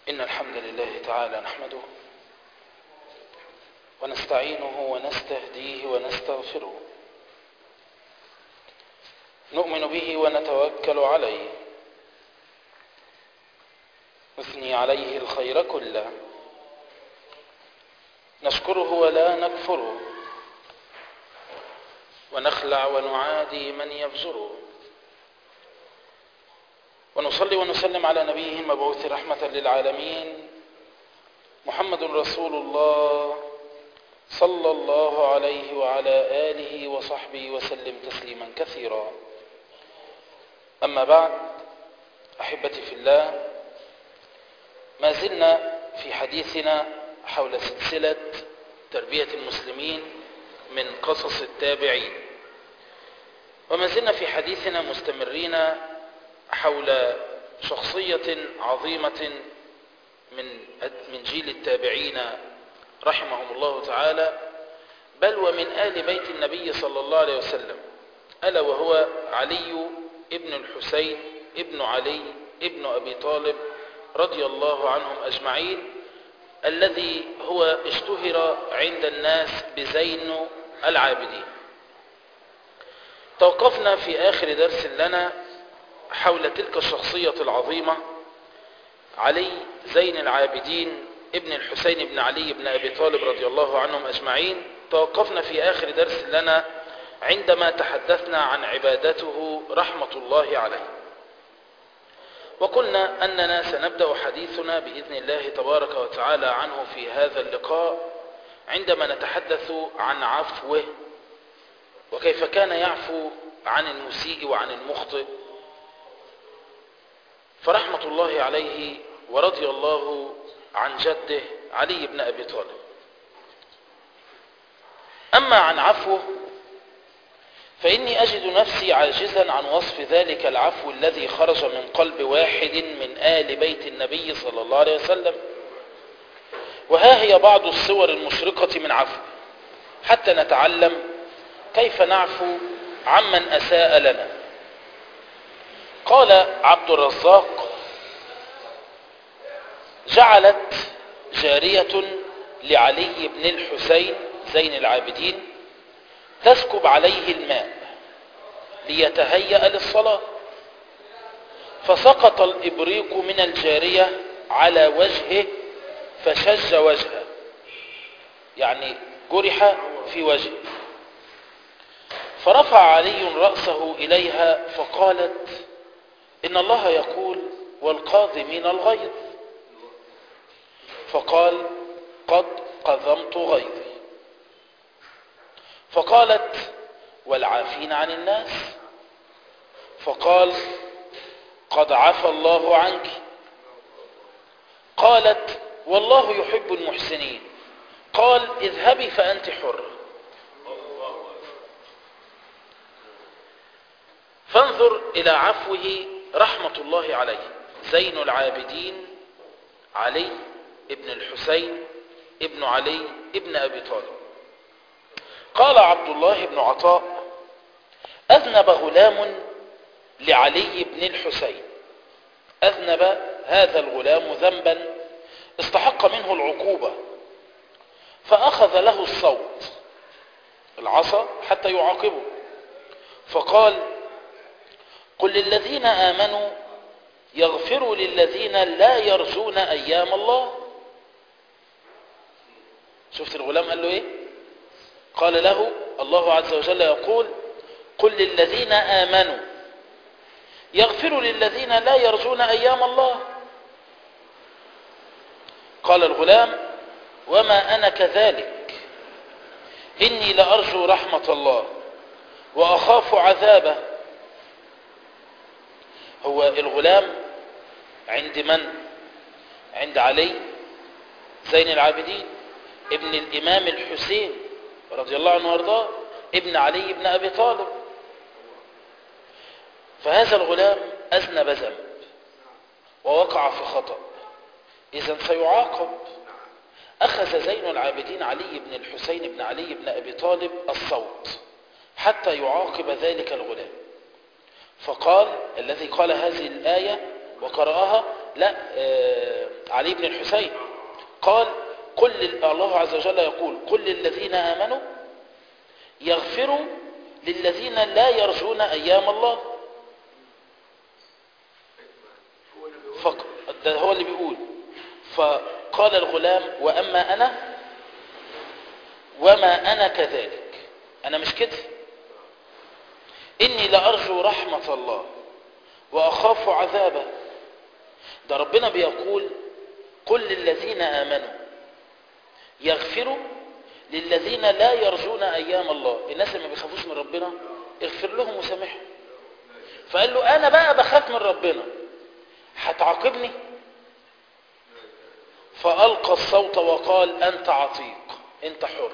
إن الحمد لله تعالى نحمده ونستعينه ونستهديه ونستغفره نؤمن به ونتوكل عليه نثني عليه الخير كله نشكره ولا نكفره ونخلع ونعادي من يبزره ونصلي ونسلم على نبيه المبعوث رحمة للعالمين محمد رسول الله صلى الله عليه وعلى آله وصحبه وسلم تسليما كثيرا أما بعد أحبتي في الله ما زلنا في حديثنا حول سلسلة تربية المسلمين من قصص التابعين وما زلنا في حديثنا مستمرين حول شخصية عظيمة من من جيل التابعين رحمهم الله تعالى بل ومن آل بيت النبي صلى الله عليه وسلم ألا وهو علي ابن الحسين ابن علي ابن أبي طالب رضي الله عنهم أجمعين الذي هو اشتهر عند الناس بزين العابدين توقفنا في آخر درس لنا حول تلك الشخصية العظيمة علي زين العابدين ابن الحسين بن علي بن أبي طالب رضي الله عنهم أجمعين توقفنا في آخر درس لنا عندما تحدثنا عن عبادته رحمة الله عليه وقلنا أننا سنبدأ حديثنا بإذن الله تبارك وتعالى عنه في هذا اللقاء عندما نتحدث عن عفوه وكيف كان يعفو عن المسيء وعن المخطئ فرحمة الله عليه ورضي الله عن جده علي بن أبي طالب أما عن عفوه فإني أجد نفسي عاجزا عن وصف ذلك العفو الذي خرج من قلب واحد من آل بيت النبي صلى الله عليه وسلم وها هي بعض الصور المشرقة من عفو حتى نتعلم كيف نعفو عمن أساء لنا قال عبد الرزاق جعلت جارية لعلي بن الحسين زين العابدين تسكب عليه الماء ليتهيأ للصلاة فسقط الإبريق من الجارية على وجهه فشج وجهه يعني جرح في وجهه فرفع علي رأسه إليها فقالت إن الله يقول والقاذمين الغيظ فقال قد قذمت غيظي فقالت والعافين عن الناس فقال قد عفى الله عنك قالت والله يحب المحسنين قال اذهبي فأنت حرة فانظر إلى عفوه رحمة الله عليه زين العابدين علي ابن الحسين ابن علي ابن أبي طالب قال عبد الله بن عطاء أذنب غلام لعلي بن الحسين أذنب هذا الغلام ذنبا استحق منه العقوبة فأخذ له الصوت العصا حتى يعاقبه فقال قل للذين آمنوا يغفروا للذين لا يرجون أيام الله شفت الغلام قال له ايه قال له الله عز وجل يقول قل للذين آمنوا يغفروا للذين لا يرجون أيام الله قال الغلام وما أنا كذلك إني لأرجو رحمة الله وأخاف عذابه هو الغلام عند من عند علي زين العابدين ابن الإمام الحسين رضي الله عنه وارضاه ابن علي بن أبي طالب فهذا الغلام أذنب ذنب ووقع في خطأ إذا سيعاقب أخذ زين العابدين علي بن الحسين بن علي بن أبي طالب الصوت حتى يعاقب ذلك الغلام فقال الذي قال هذه الآية وقرأها لا آه علي بن الحسين قال قل لل- الله عز وجل يقول قل للذين آمنوا يغفروا للذين لا يرجون أيام الله فق... ده هو اللي بيقول فقال الغلام وأما أنا وما أنا كذلك أنا مش كده إني لأرجو رحمة الله وأخاف عذابه ده ربنا بيقول قل للذين آمنوا يغفروا للذين لا يرجون أيام الله الناس اللي ما بيخافوش من ربنا اغفر لهم وسامحهم فقال له أنا بقى بخاف من ربنا هتعاقبني فألقى الصوت وقال أنت عتيق أنت حر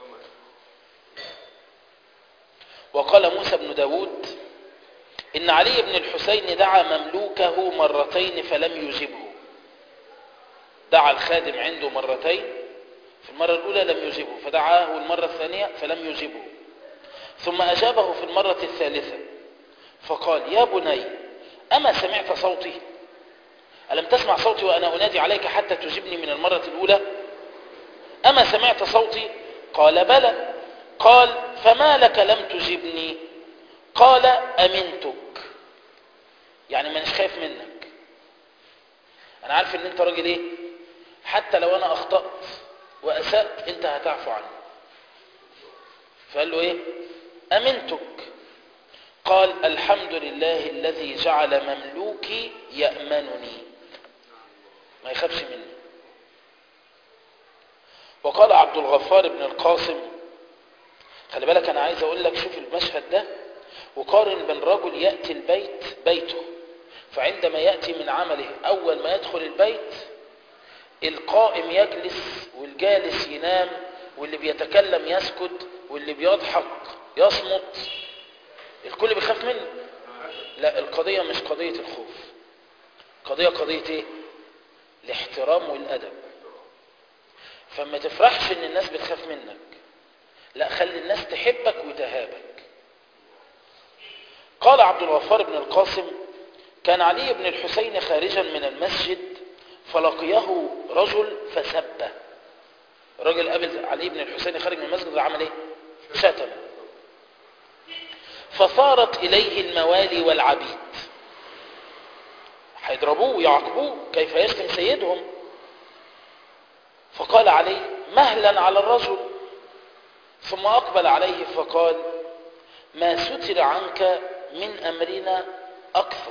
وقال موسى بن داود إن علي بن الحسين دعا مملوكه مرتين فلم يجبه دعا الخادم عنده مرتين في المرة الأولى لم يجبه فدعاه المرة الثانية فلم يجبه ثم أجابه في المرة الثالثة فقال يا بني أما سمعت صوتي ألم تسمع صوتي وأنا أنادي عليك حتى تجبني من المرة الأولى أما سمعت صوتي قال بلى قال فما لك لم تجبني قال أمنتك يعني ما مش خايف منك أنا عارف إن أنت راجل إيه حتى لو أنا أخطأت وأسأت أنت هتعفو عني فقال له إيه أمنتك قال الحمد لله الذي جعل مملوكي يأمنني ما يخافش مني وقال عبد الغفار بن القاسم خلي بالك انا عايز اقول لك شوف المشهد ده وقارن بين رجل يأتي البيت بيته فعندما يأتي من عمله اول ما يدخل البيت القائم يجلس والجالس ينام واللي بيتكلم يسكت واللي بيضحك يصمت الكل بيخاف منه لا القضية مش قضية الخوف قضية قضية ايه الاحترام والادب فما تفرحش ان الناس بتخاف منك لا خلي الناس تحبك وتهابك قال عبد الغفار بن القاسم كان علي بن الحسين خارجا من المسجد فلقيه رجل فسبه رجل قابل علي بن الحسين خارج من المسجد عمل ايه شتم فصارت اليه الموالي والعبيد هيضربوه ويعاقبوه كيف يشتم سيدهم فقال علي مهلا على الرجل ثم أقبل عليه فقال ما ستر عنك من أمرنا أكثر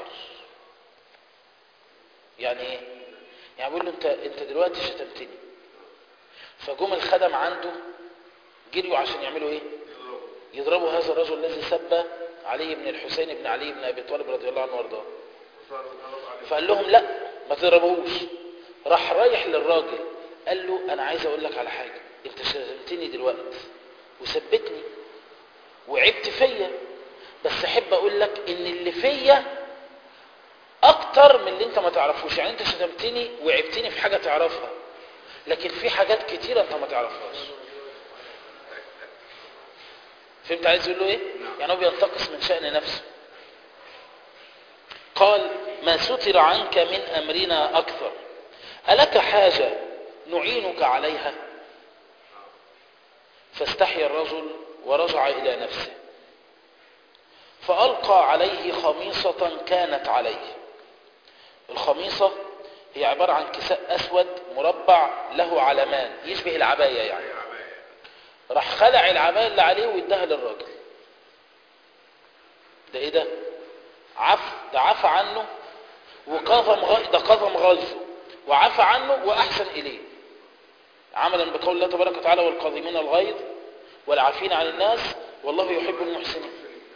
يعني ايه يعني بيقول له انت, انت دلوقتي شتمتني فجم الخدم عنده جريوا عشان يعملوا ايه يضربوا هذا الرجل الذي سب علي بن الحسين بن علي بن ابي طالب رضي الله عنه وارضاه فقال لهم لا ما تضربوهوش راح رايح للراجل قال له انا عايز اقول لك على حاجه انت شتمتني دلوقتي وثبتني وعبت فيا بس احب اقول لك ان اللي فيا اكتر من اللي انت ما تعرفوش يعني انت شتمتني وعبتني في حاجه تعرفها لكن في حاجات كتيره انت ما تعرفهاش فهمت عايز يقول له ايه يعني هو بينتقص من شأن نفسه قال ما ستر عنك من امرنا اكثر الك حاجه نعينك عليها فاستحيا الرجل ورجع إلى نفسه فألقى عليه خميصة كانت عليه الخميصة هي عبارة عن كساء أسود مربع له علمان يشبه العباية يعني راح خلع العباية اللي عليه واداها للراجل ده ايه ده عف ده عفى عنه وقظم غ... ده قظم غيظه وعفى عنه وأحسن إليه عملا بقول الله تبارك وتعالى والقاذمين الغيظ والعافين عن الناس والله يحب المحسنين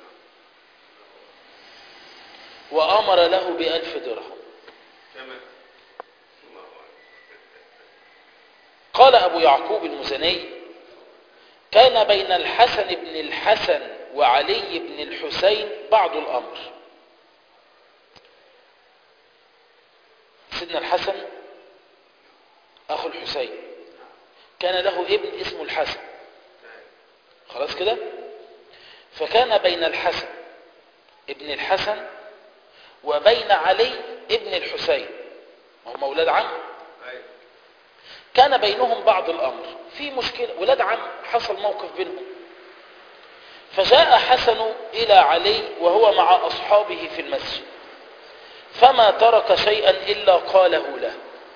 وأمر له بألف درهم قال أبو يعقوب المزني كان بين الحسن بن الحسن وعلي بن الحسين بعض الأمر سيدنا الحسن أخو الحسين كان له ابن اسمه الحسن خلاص كده فكان بين الحسن ابن الحسن وبين علي ابن الحسين ما هم أولاد عم ايوه كان بينهم بعض الأمر في مشكلة ولاد عم حصل موقف بينهم فجاء حسن إلى علي وهو مع أصحابه في المسجد فما ترك شيئا إلا قاله له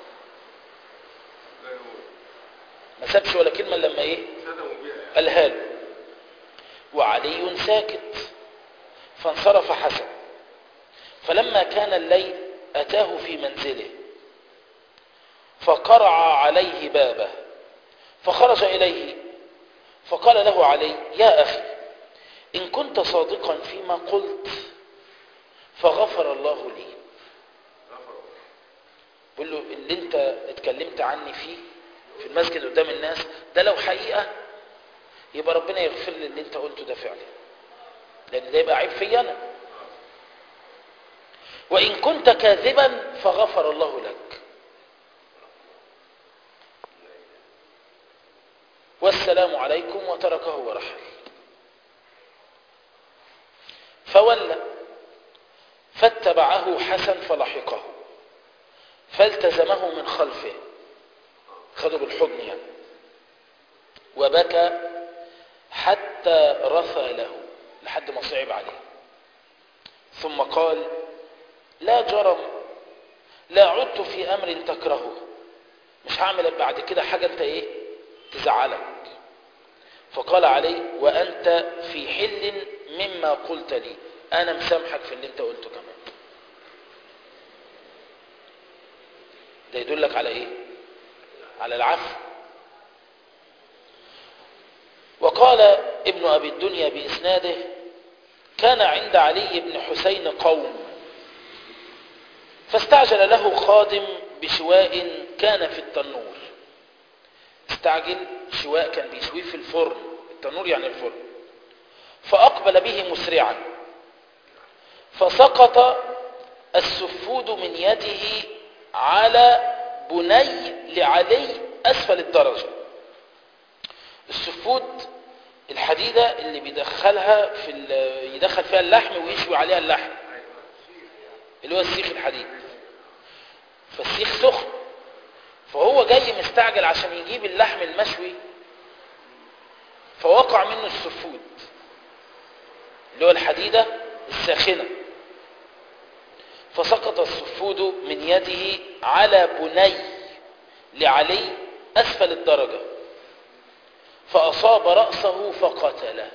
لا يقول ما سابش ولا كلمة لما إيه صدموا بيها يعني قالها له وعلي ساكت فانصرف حسن فلما كان الليل أتاه في منزله فقرع عليه بابه فخرج إليه فقال له علي يا أخي إن كنت صادقا فيما قلت فغفر الله لي غفروا بقول له اللي انت اتكلمت عني فيه في المسجد قدام الناس ده لو حقيقة يبقى ربنا يغفر لي اللي انت قلته ده فعلا لان ده يبقى عيب فيا انا وان كنت كاذبا فغفر الله لك والسلام عليكم وتركه ورحل فولى فاتبعه حسن فلحقه فالتزمه من خلفه خده بالحضن يعني وبكى حتى رثى له لحد ما صعب عليه ثم قال لا جرم لا عدت في امر تكرهه مش هعمل بعد كده حاجه انت ايه تزعلك فقال علي وانت في حل مما قلت لي انا مسامحك في اللي انت قلته كمان ده يدلك على ايه على العفو وقال ابن ابي الدنيا باسناده كان عند علي بن حسين قوم فاستعجل له خادم بشواء كان في التنور استعجل شواء كان بيشويه في الفرن التنور يعني الفرن فأقبل به مسرعا فسقط السفود من يده على بني لعلي أسفل الدرجة السفود الحديدة اللي بيدخلها في ال- يدخل فيها اللحم ويشوي عليها اللحم اللي هو السيخ الحديد فالسيخ سخن فهو جاي مستعجل عشان يجيب اللحم المشوي فوقع منه السفود اللي هو الحديدة الساخنة فسقط السفود من يده على بني لعلي أسفل الدرجة فأصاب رأسه فقتله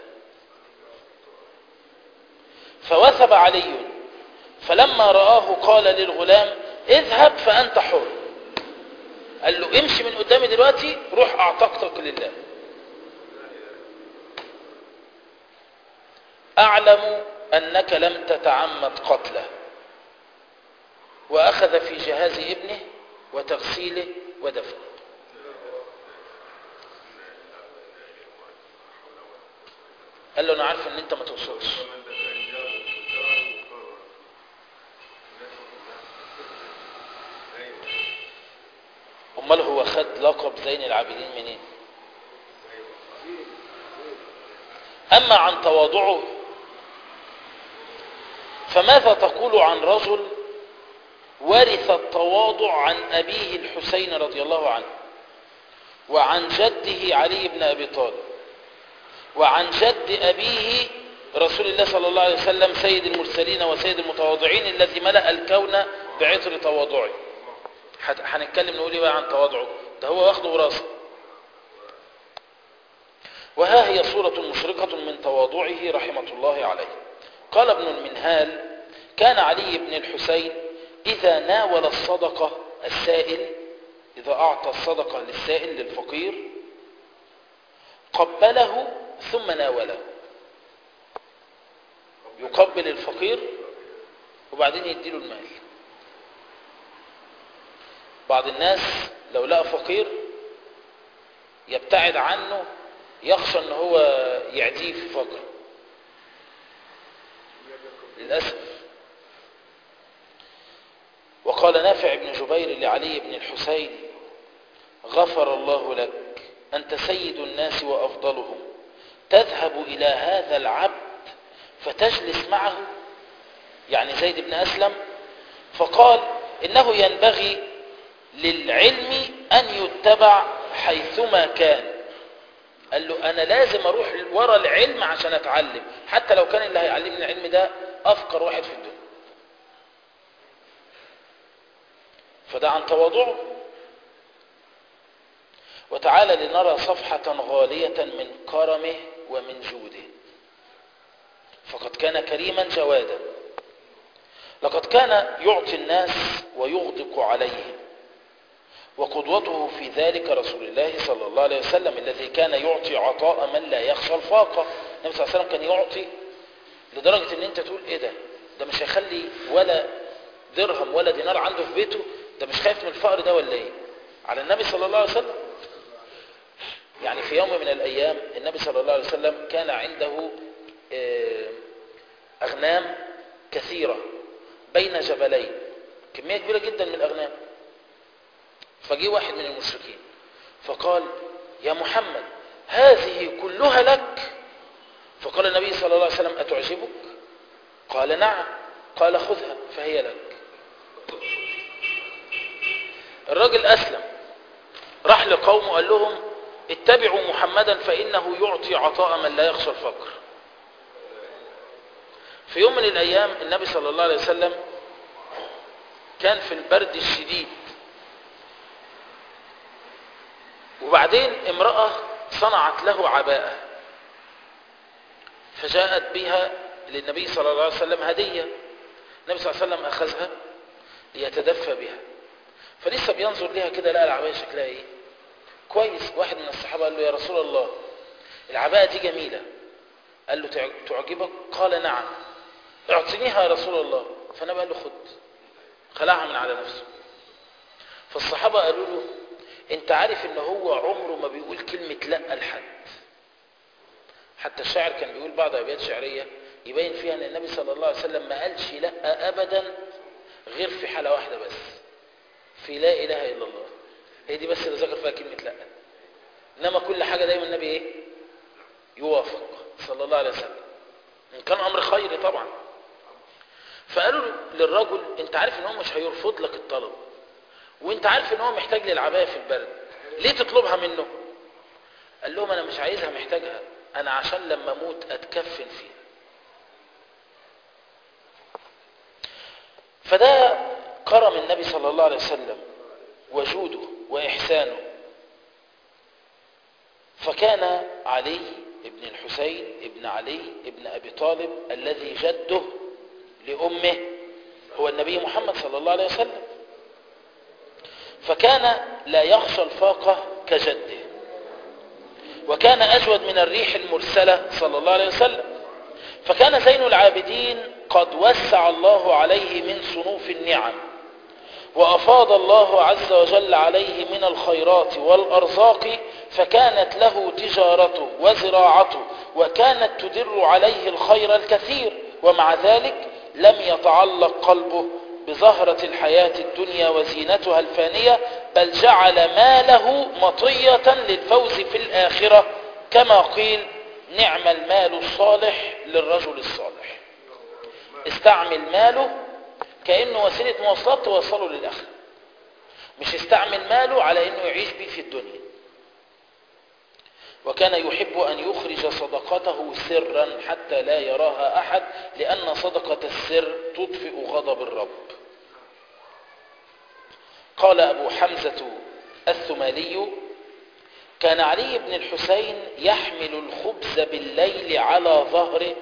فوثب علي فلما رآه قال للغلام اذهب فأنت حر قال له امشي من قدامي دلوقتي روح اعتقتك لله أعلم أنك لم تتعمد قتله وأخذ في جهاز ابنه وتغسيله ودفنه قال له أنا عارف أن أنت ما تقصدش ومن تتجاوز الدار مقرر ايوه أمال هو خد لقب زين العابدين منين أما عن تواضعه فماذا تقول عن رجل ورث التواضع عن أبيه الحسين رضي الله عنه وعن جده علي بن أبي طالب وعن جد أبيه رسول الله صلى الله عليه وسلم سيد المرسلين وسيد المتواضعين الذي ملأ الكون بعطر تواضعه هت- هنتكلم نقول ايه بقى عن تواضعه ده هو واخده وراثه وها هي صورة مشرقة من تواضعه رحمة الله عليه قال ابن المنهال كان علي بن الحسين إذا ناول الصدقة السائل إذا أعطى الصدقة للسائل للفقير قبله ثم ناوله يقبل الفقير وبعدين يديله المال بعض الناس لو لقى فقير يبتعد عنه يخشى ان هو يعديه في فقره للأسف وقال نافع بن جبير لعلي بن الحسين غفر الله لك أنت سيد الناس وأفضلهم تذهب إلى هذا العبد فتجلس معه يعني زيد بن أسلم فقال إنه ينبغي للعلم أن يتبع حيثما كان قال له أنا لازم أروح ورا العلم عشان أتعلم حتى لو كان اللي هيعلمني العلم ده أفقر واحد في الدنيا فده عن تواضعه وتعالى لنرى صفحة غالية من كرمه ومن جوده فقد كان كريما جوادا لقد كان يعطي الناس ويغدق عليهم وقدوته في ذلك رسول الله صلى الله عليه وسلم الذي كان يعطي عطاء من لا يخشى الفاقة النبي صلى الله عليه وسلم كان يعطي لدرجة ان انت تقول ايه ده ده مش هيخلي ولا درهم ولا دينار عنده في بيته ده مش خايف من الفقر ده ولا ايه على النبي صلى الله عليه وسلم يعني في يوم من الايام النبي صلى الله عليه وسلم كان عنده اغنام كثيرة بين جبلين كمية كبيرة جدا من الاغنام فجي واحد من المشركين فقال يا محمد هذه كلها لك فقال النبي صلى الله عليه وسلم أتعجبك قال نعم قال خذها فهي لك الراجل أسلم راح لقومه قال لهم اتبعوا محمدا فإنه يعطي عطاء من لا يخشى الفقر في يوم من الأيام النبي صلى الله عليه وسلم كان في البرد الشديد وبعدين امرأة صنعت له عباءة فجاءت بها للنبي صلى الله عليه وسلم هدية النبي صلى الله عليه وسلم أخذها ليتدفى بها فلسه بينظر لها كده لقى العباية شكلها ايه كويس واحد من الصحابة قال له يا رسول الله العباءة دي جميلة قال له تعجبك قال نعم اعطنيها يا رسول الله فالنبي قال له خد خلعها من على نفسه فالصحابة قالوا له انت عارف ان هو عمره ما بيقول كلمة لا لحد حتى الشاعر كان بيقول بعض ابيات شعرية يبين فيها ان النبي صلى الله عليه وسلم ما قالش لا ابدا غير في حالة واحدة بس في لا اله الا الله هي دي بس اللي ذكر فيها كلمة لا انما كل حاجة دايما النبي ايه يوافق صلى الله عليه وسلم ان كان امر خيري طبعا فقالوا للرجل انت عارف ان هو مش هيرفض لك الطلب وانت عارف ان هو محتاج للعباية في البرد ليه تطلبها منه قال لهم انا مش عايزها محتاجها انا عشان لما اموت اتكفن فيها فده كرم النبي صلى الله عليه وسلم وجوده واحسانه فكان علي ابن الحسين ابن علي ابن ابي طالب الذي جده لامه هو النبي محمد صلى الله عليه وسلم فكان لا يخشى الفاقة كجده وكان أجود من الريح المرسلة صلى الله عليه وسلم فكان زين العابدين قد وسع الله عليه من صنوف النعم وأفاض الله عز وجل عليه من الخيرات والأرزاق فكانت له تجارته وزراعته وكانت تدر عليه الخير الكثير ومع ذلك لم يتعلق قلبه بزهرة الحياة الدنيا وزينتها الفانية بل جعل ماله مطية للفوز في الآخرة كما قيل نعم المال الصالح للرجل الصالح استعمل ماله كأنه وسيلة مواصلات توصله للآخرة مش استعمل ماله على أنه يعيش به في الدنيا وكان يحب أن يخرج صدقته سرا حتى لا يراها أحد لأن صدقة السر تطفئ غضب الرب قال أبو حمزة الثمالي كان علي بن الحسين يحمل الخبز بالليل على ظهره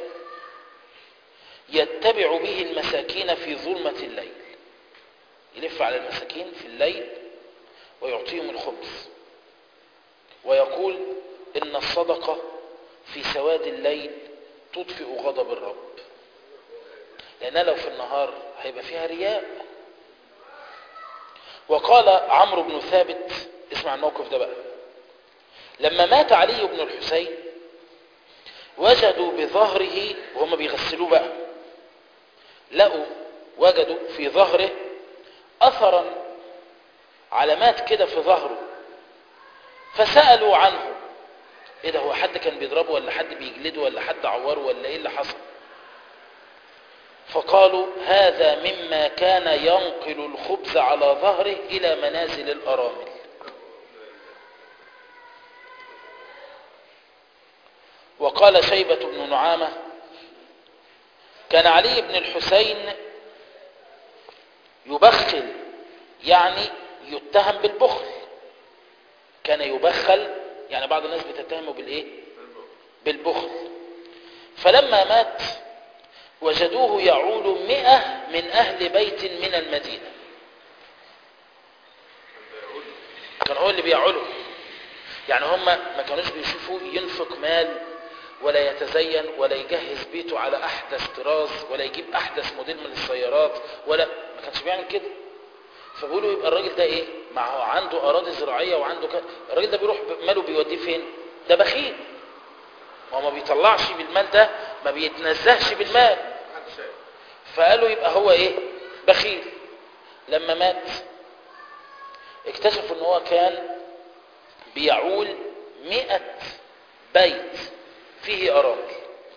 يتبع به المساكين في ظلمة الليل يلف على المساكين في الليل ويعطيهم الخبز ويقول إن الصدقة في سواد الليل تطفئ غضب الرب لأنها لو في النهار هيبقى فيها رياء وقال عمرو بن ثابت اسمع الموقف ده بقى لما مات علي بن الحسين وجدوا بظهره وهم بيغسلوه بقى لقوا وجدوا في ظهره أثرا علامات كده في ظهره فسألوا عنه ايه ده هو حد كان بيضربه ولا حد بيجلده ولا حد عوره ولا ايه اللي حصل فقالوا هذا مما كان ينقل الخبز على ظهره إلى منازل الأرامل وقال شيبة بن نعامة كان علي بن الحسين يبخل يعني يتهم بالبخل كان يبخل يعني بعض الناس بتتهمه بالايه بالبخل فلما مات وجدوه يعول مئة من أهل بيت من المدينة كان هو اللي بيعوله يعني هم ما كانوش بيشوفوا ينفق مال ولا يتزين ولا يجهز بيته على أحدث طراز ولا يجيب أحدث موديل من السيارات ولا ما كانش بيعمل كده فبيقولوا يبقى الراجل ده ايه مع هو عنده أراضي زراعية وعنده ك... الراجل ده بيروح ماله بيوديه فين ده بخيل ما هو ما بيطلعش بالمال ده ما بيتنزهش بالمال محدش شايف فقالوا يبقى هو ايه بخيل لما مات اكتشفوا ان هو كان بيعول مئة بيت فيه أرامل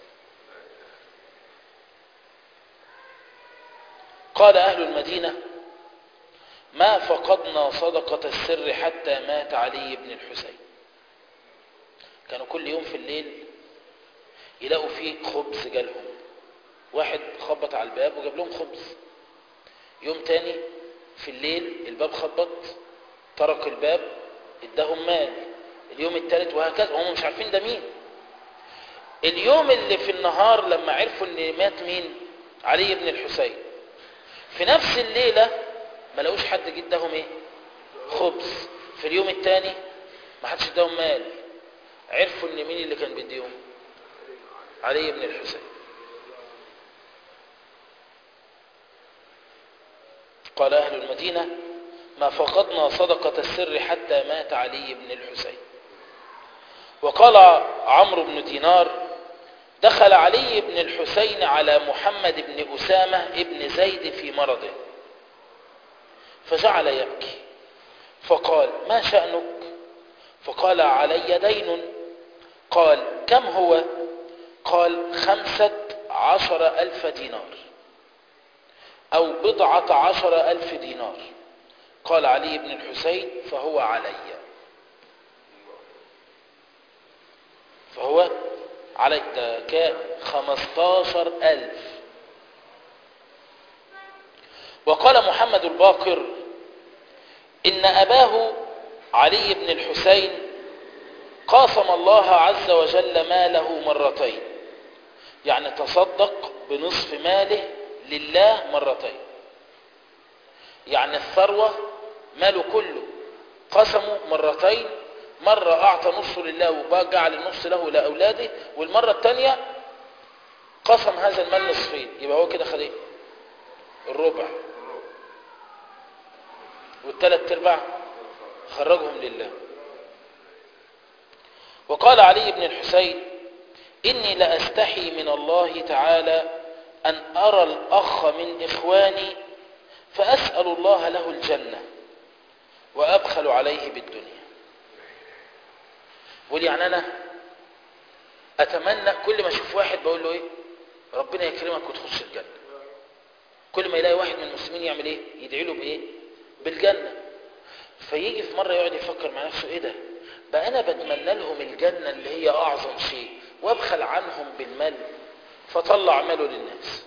قال أهل المدينة ما فقدنا صدقة السر حتى مات علي بن الحسين كانوا كل يوم في الليل يلاقوا فيه خبز جالهم واحد خبط على الباب وجاب لهم خبز يوم تاني في الليل الباب خبط طرق الباب اداهم مال اليوم التالت وهكذا وهم مش عارفين ده مين اليوم اللي في النهار لما عرفوا ان مات مين علي بن الحسين في نفس الليلة ما لقوش حد جه اداهم ايه خبز في اليوم الثاني ما حدش اداهم مال عرفوا ان مين اللي كان بيديهم علي بن الحسين قال أهل المدينة ما فقدنا صدقة السر حتى مات علي بن الحسين وقال عمرو بن دينار دخل علي بن الحسين على محمد بن أسامة بن زيد في مرضه فجعل يبكي فقال ما شأنك فقال علي دين قال كم هو قال خمسة عشر ألف دينار أو بضعة عشر ألف دينار قال علي بن الحسين فهو علي فهو علي ده كام خمستاشر ألف وقال محمد الباقر إن أباه علي بن الحسين قاسم الله عز وجل ماله مرتين يعني تصدق بنصف ماله لله مرتين يعني الثروة ماله كله قسمه مرتين مرة أعطى نصه لله وجعل النص له لأولاده والمرة الثانية قسم هذا المال نصفين يبقى هو كده خد ايه الربع والثلاث ارباع خرجهم لله وقال علي بن الحسين إني لأستحي من الله تعالى أن أرى الأخ من إخواني فأسأل الله له الجنة وأبخل عليه بالدنيا بقول يعني أنا أتمنى كل ما أشوف واحد بقول له إيه ربنا يكرمك وتخش الجنة كل ما يلاقي واحد من المسلمين يعمل إيه يدعي له بإيه بالجنة فيجي في مرة يقعد يفكر مع نفسه إيه ده بقى أنا بتمنى لهم الجنة اللي هي أعظم شيء وابخل عنهم بالمال فطلع ماله للناس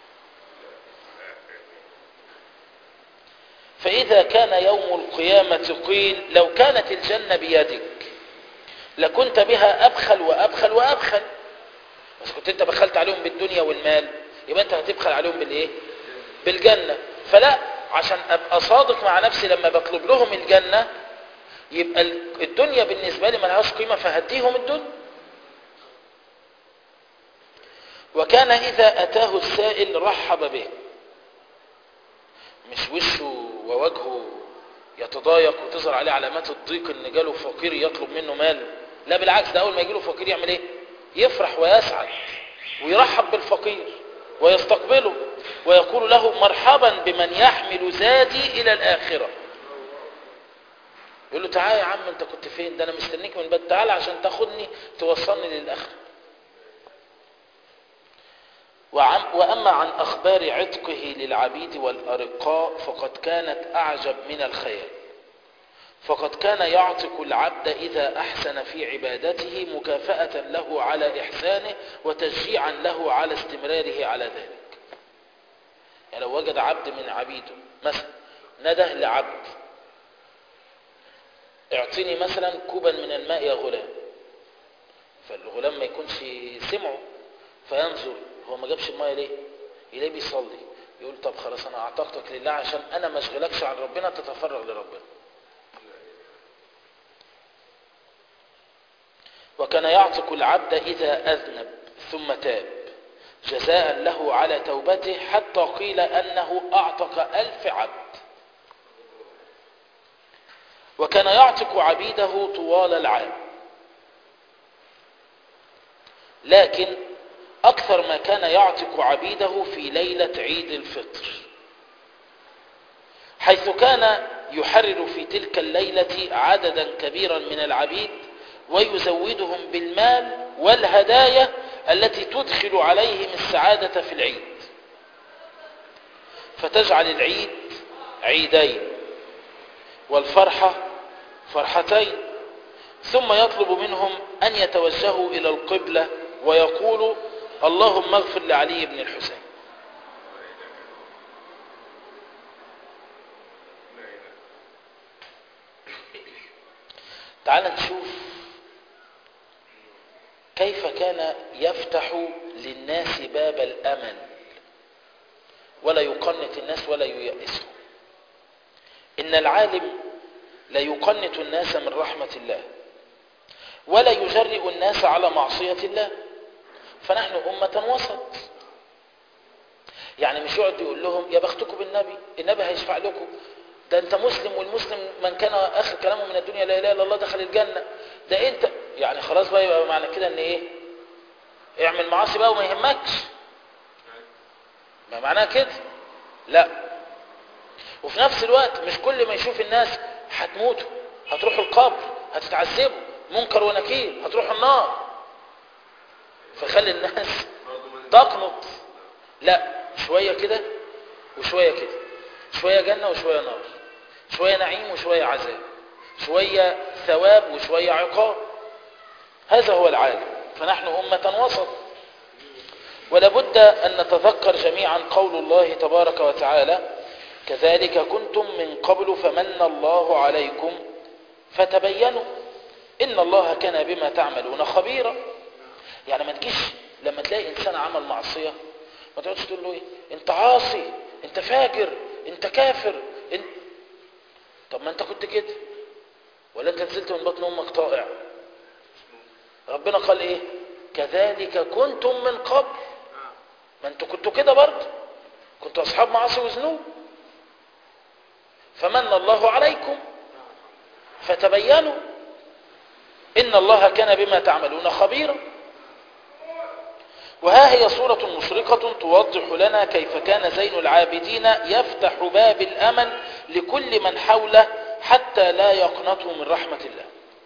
فإذا كان يوم القيامة قيل لو كانت الجنة بيدك لكنت بها أبخل وأبخل وأبخل بس كنت أنت بخلت عليهم بالدنيا والمال يبقى أنت هتبخل عليهم بالإيه بالجنة فلا عشان أبقى صادق مع نفسي لما بطلب لهم الجنة يبقى الدنيا بالنسبة لي ملهاش قيمة فهديهم الدنيا وكان إذا أتاه السائل رحب به مش وشه ووجهه يتضايق وتظهر عليه علامات الضيق ان جاله فقير يطلب منه مال لا بالعكس ده اول ما يجيله فقير يعمل ايه يفرح ويسعد ويرحب بالفقير ويستقبله ويقول له مرحبا بمن يحمل زادي الى الاخره يقول له تعالى يا عم انت كنت فين ده انا مستنيك من بدري تعالى عشان تاخدني توصلني للاخره وعم وأما عن أخبار عتقه للعبيد والأرقاء فقد كانت أعجب من الخيال فقد كان يعتق العبد إذا أحسن في عبادته مكافأة له على إحسانه وتشجيعا له على استمراره على ذلك يعني لو وجد عبد من عبيده مثلا نده لعبد اعطيني مثلا كوبا من الماء يا غلام فالغلام ما يكونش سمعه فينظر هو ما جابش الماء ليه يلاقيه بيصلي يقول طب خلاص انا اعتقتك لله عشان انا ما اشغلكش عن ربنا تتفرغ لربنا وكان يعتق العبد إذا أذنب ثم تاب جزاء له على توبته حتى قيل أنه أعتق ألف عبد وكان يعتق عبيده طوال العام لكن أكثر ما كان يعتق عبيده في ليلة عيد الفطر حيث كان يحرر في تلك الليلة عددا كبيرا من العبيد ويزودهم بالمال والهدايا التي تدخل عليهم السعادة في العيد فتجعل العيد عيدين والفرحة فرحتين ثم يطلب منهم أن يتوجهوا إلى القبلة ويقولوا اللهم اغفر لعلي بن الحسين تعال نشوف كيف كان يفتح للناس باب الأمل ولا يقنط الناس ولا ييأسهم إن العالم لا يقنط الناس من رحمة الله ولا يجرئ الناس على معصية الله فنحن أمة وسط يعني مش يقعد يقول لهم يا بختكم بالنبي النبي هيشفع لكم ده انت مسلم والمسلم من كان اخر كلامه من الدنيا لا اله الا الله دخل الجنه ده انت يعني خلاص بقى يبقى معنى كده ان ايه اعمل معاصي بقى وما يهمكش ما معناها كده لا وفي نفس الوقت مش كل ما يشوف الناس هتموتوا هتروحوا القبر هتتعذبوا منكر ونكير هتروحوا النار فخلي الناس تقنط لا شويه كده وشويه كده شويه جنه وشويه نار شويه نعيم وشويه عذاب شويه ثواب وشويه عقاب هذا هو العالم فنحن أمة وسط ولابد أن نتذكر جميعا قول الله تبارك وتعالى كذلك كنتم من قبل فمن الله عليكم فتبينوا إن الله كان بما تعملون خبيرا يعني ما تجيش لما تلاقي إنسان عمل معصية ما تقعدش تقول له إيه أنت عاصي أنت فاجر أنت كافر انت... طب ما أنت كنت كده ولا أنت نزلت من بطن أمك طائع ربنا قال ايه كذلك كنتم من قبل ما انتوا كنتوا كده برضه كنتوا اصحاب معاصي وذنوب فمن الله عليكم فتبينوا ان الله كان بما تعملون خبيرا وها هي صورة مشرقة توضح لنا كيف كان زين العابدين يفتح باب الأمل لكل من حوله حتى لا يقنطوا من رحمة الله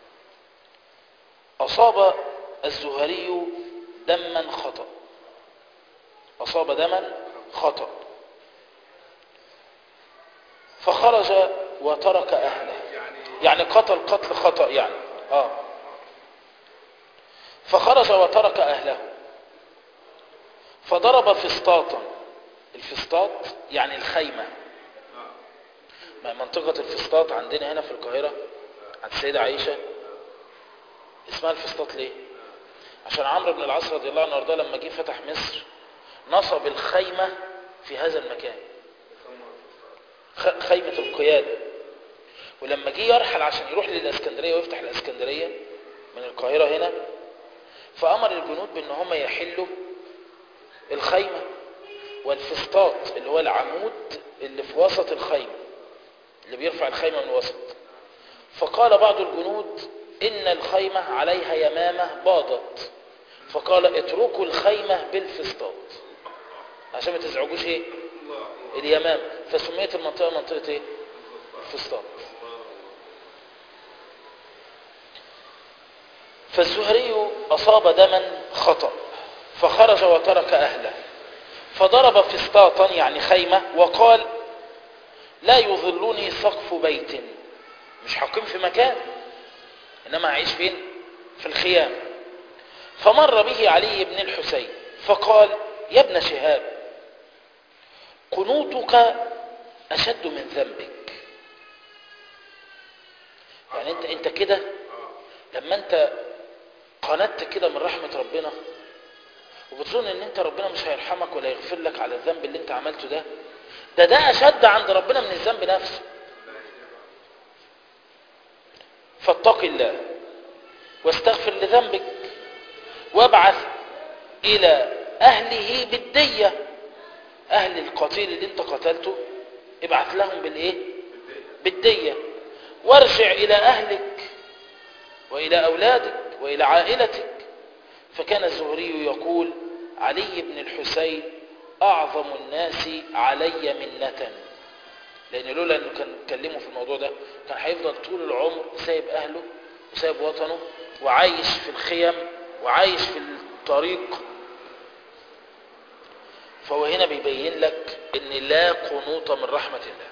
أصاب الزهري دما خطأ أصاب دما خطأ فخرج وترك أهله يعني قتل قتل خطأ يعني آه فخرج وترك أهله فضرب فسطاطا الفسطاط يعني الخيمة منطقة الفسطاط عندنا هنا في القاهرة عند السيدة عائشة اسمها الفسطاط ليه عشان عمرو بن العاص رضي الله عنه وارضاه لما جه فتح مصر نصب الخيمة في هذا المكان خيمة القيادة ولما جه يرحل عشان يروح للاسكندرية ويفتح الاسكندرية من القاهرة هنا فأمر الجنود بأن هم يحلوا الخيمة والفسطاط اللي هو العمود اللي في وسط الخيمة اللي بيرفع الخيمة من الوسط فقال بعض الجنود إن الخيمة عليها يمامة باضت فقال اتركوا الخيمة بالفسطاط عشان ما تزعجوش ايه اليمام فسميت المنطقة منطقة ايه الفسطاط فالزهري أصاب دما خطأ فخرج وترك أهله فضرب فسطاطا يعني خيمة وقال لا يظلني سقف بيت مش هقيم في مكان إنما هعيش فين في الخيام فمر به علي بن الحسين فقال يا ابن شهاب قنوتك أشد من ذنبك يعني انت انت كده لما انت قندت كده من رحمة ربنا وبتظن ان انت ربنا مش هيرحمك ولا يغفر لك على الذنب اللي انت عملته ده ده ده اشد عند ربنا من الذنب نفسه فاتق الله واستغفر لذنبك وابعث الى اهله بالدية اهل القتيل اللي انت قتلته ابعث لهم بالايه بالدية وارجع الى اهلك والى اولادك والى عائلتك فكان الزهري يقول علي بن الحسين اعظم الناس علي منة لان لولا انه كان كلمه في الموضوع ده كان هيفضل طول العمر سايب اهله وسايب وطنه وعايش في الخيم وعايش في الطريق فهو هنا بيبين لك ان لا قنوط من رحمة الله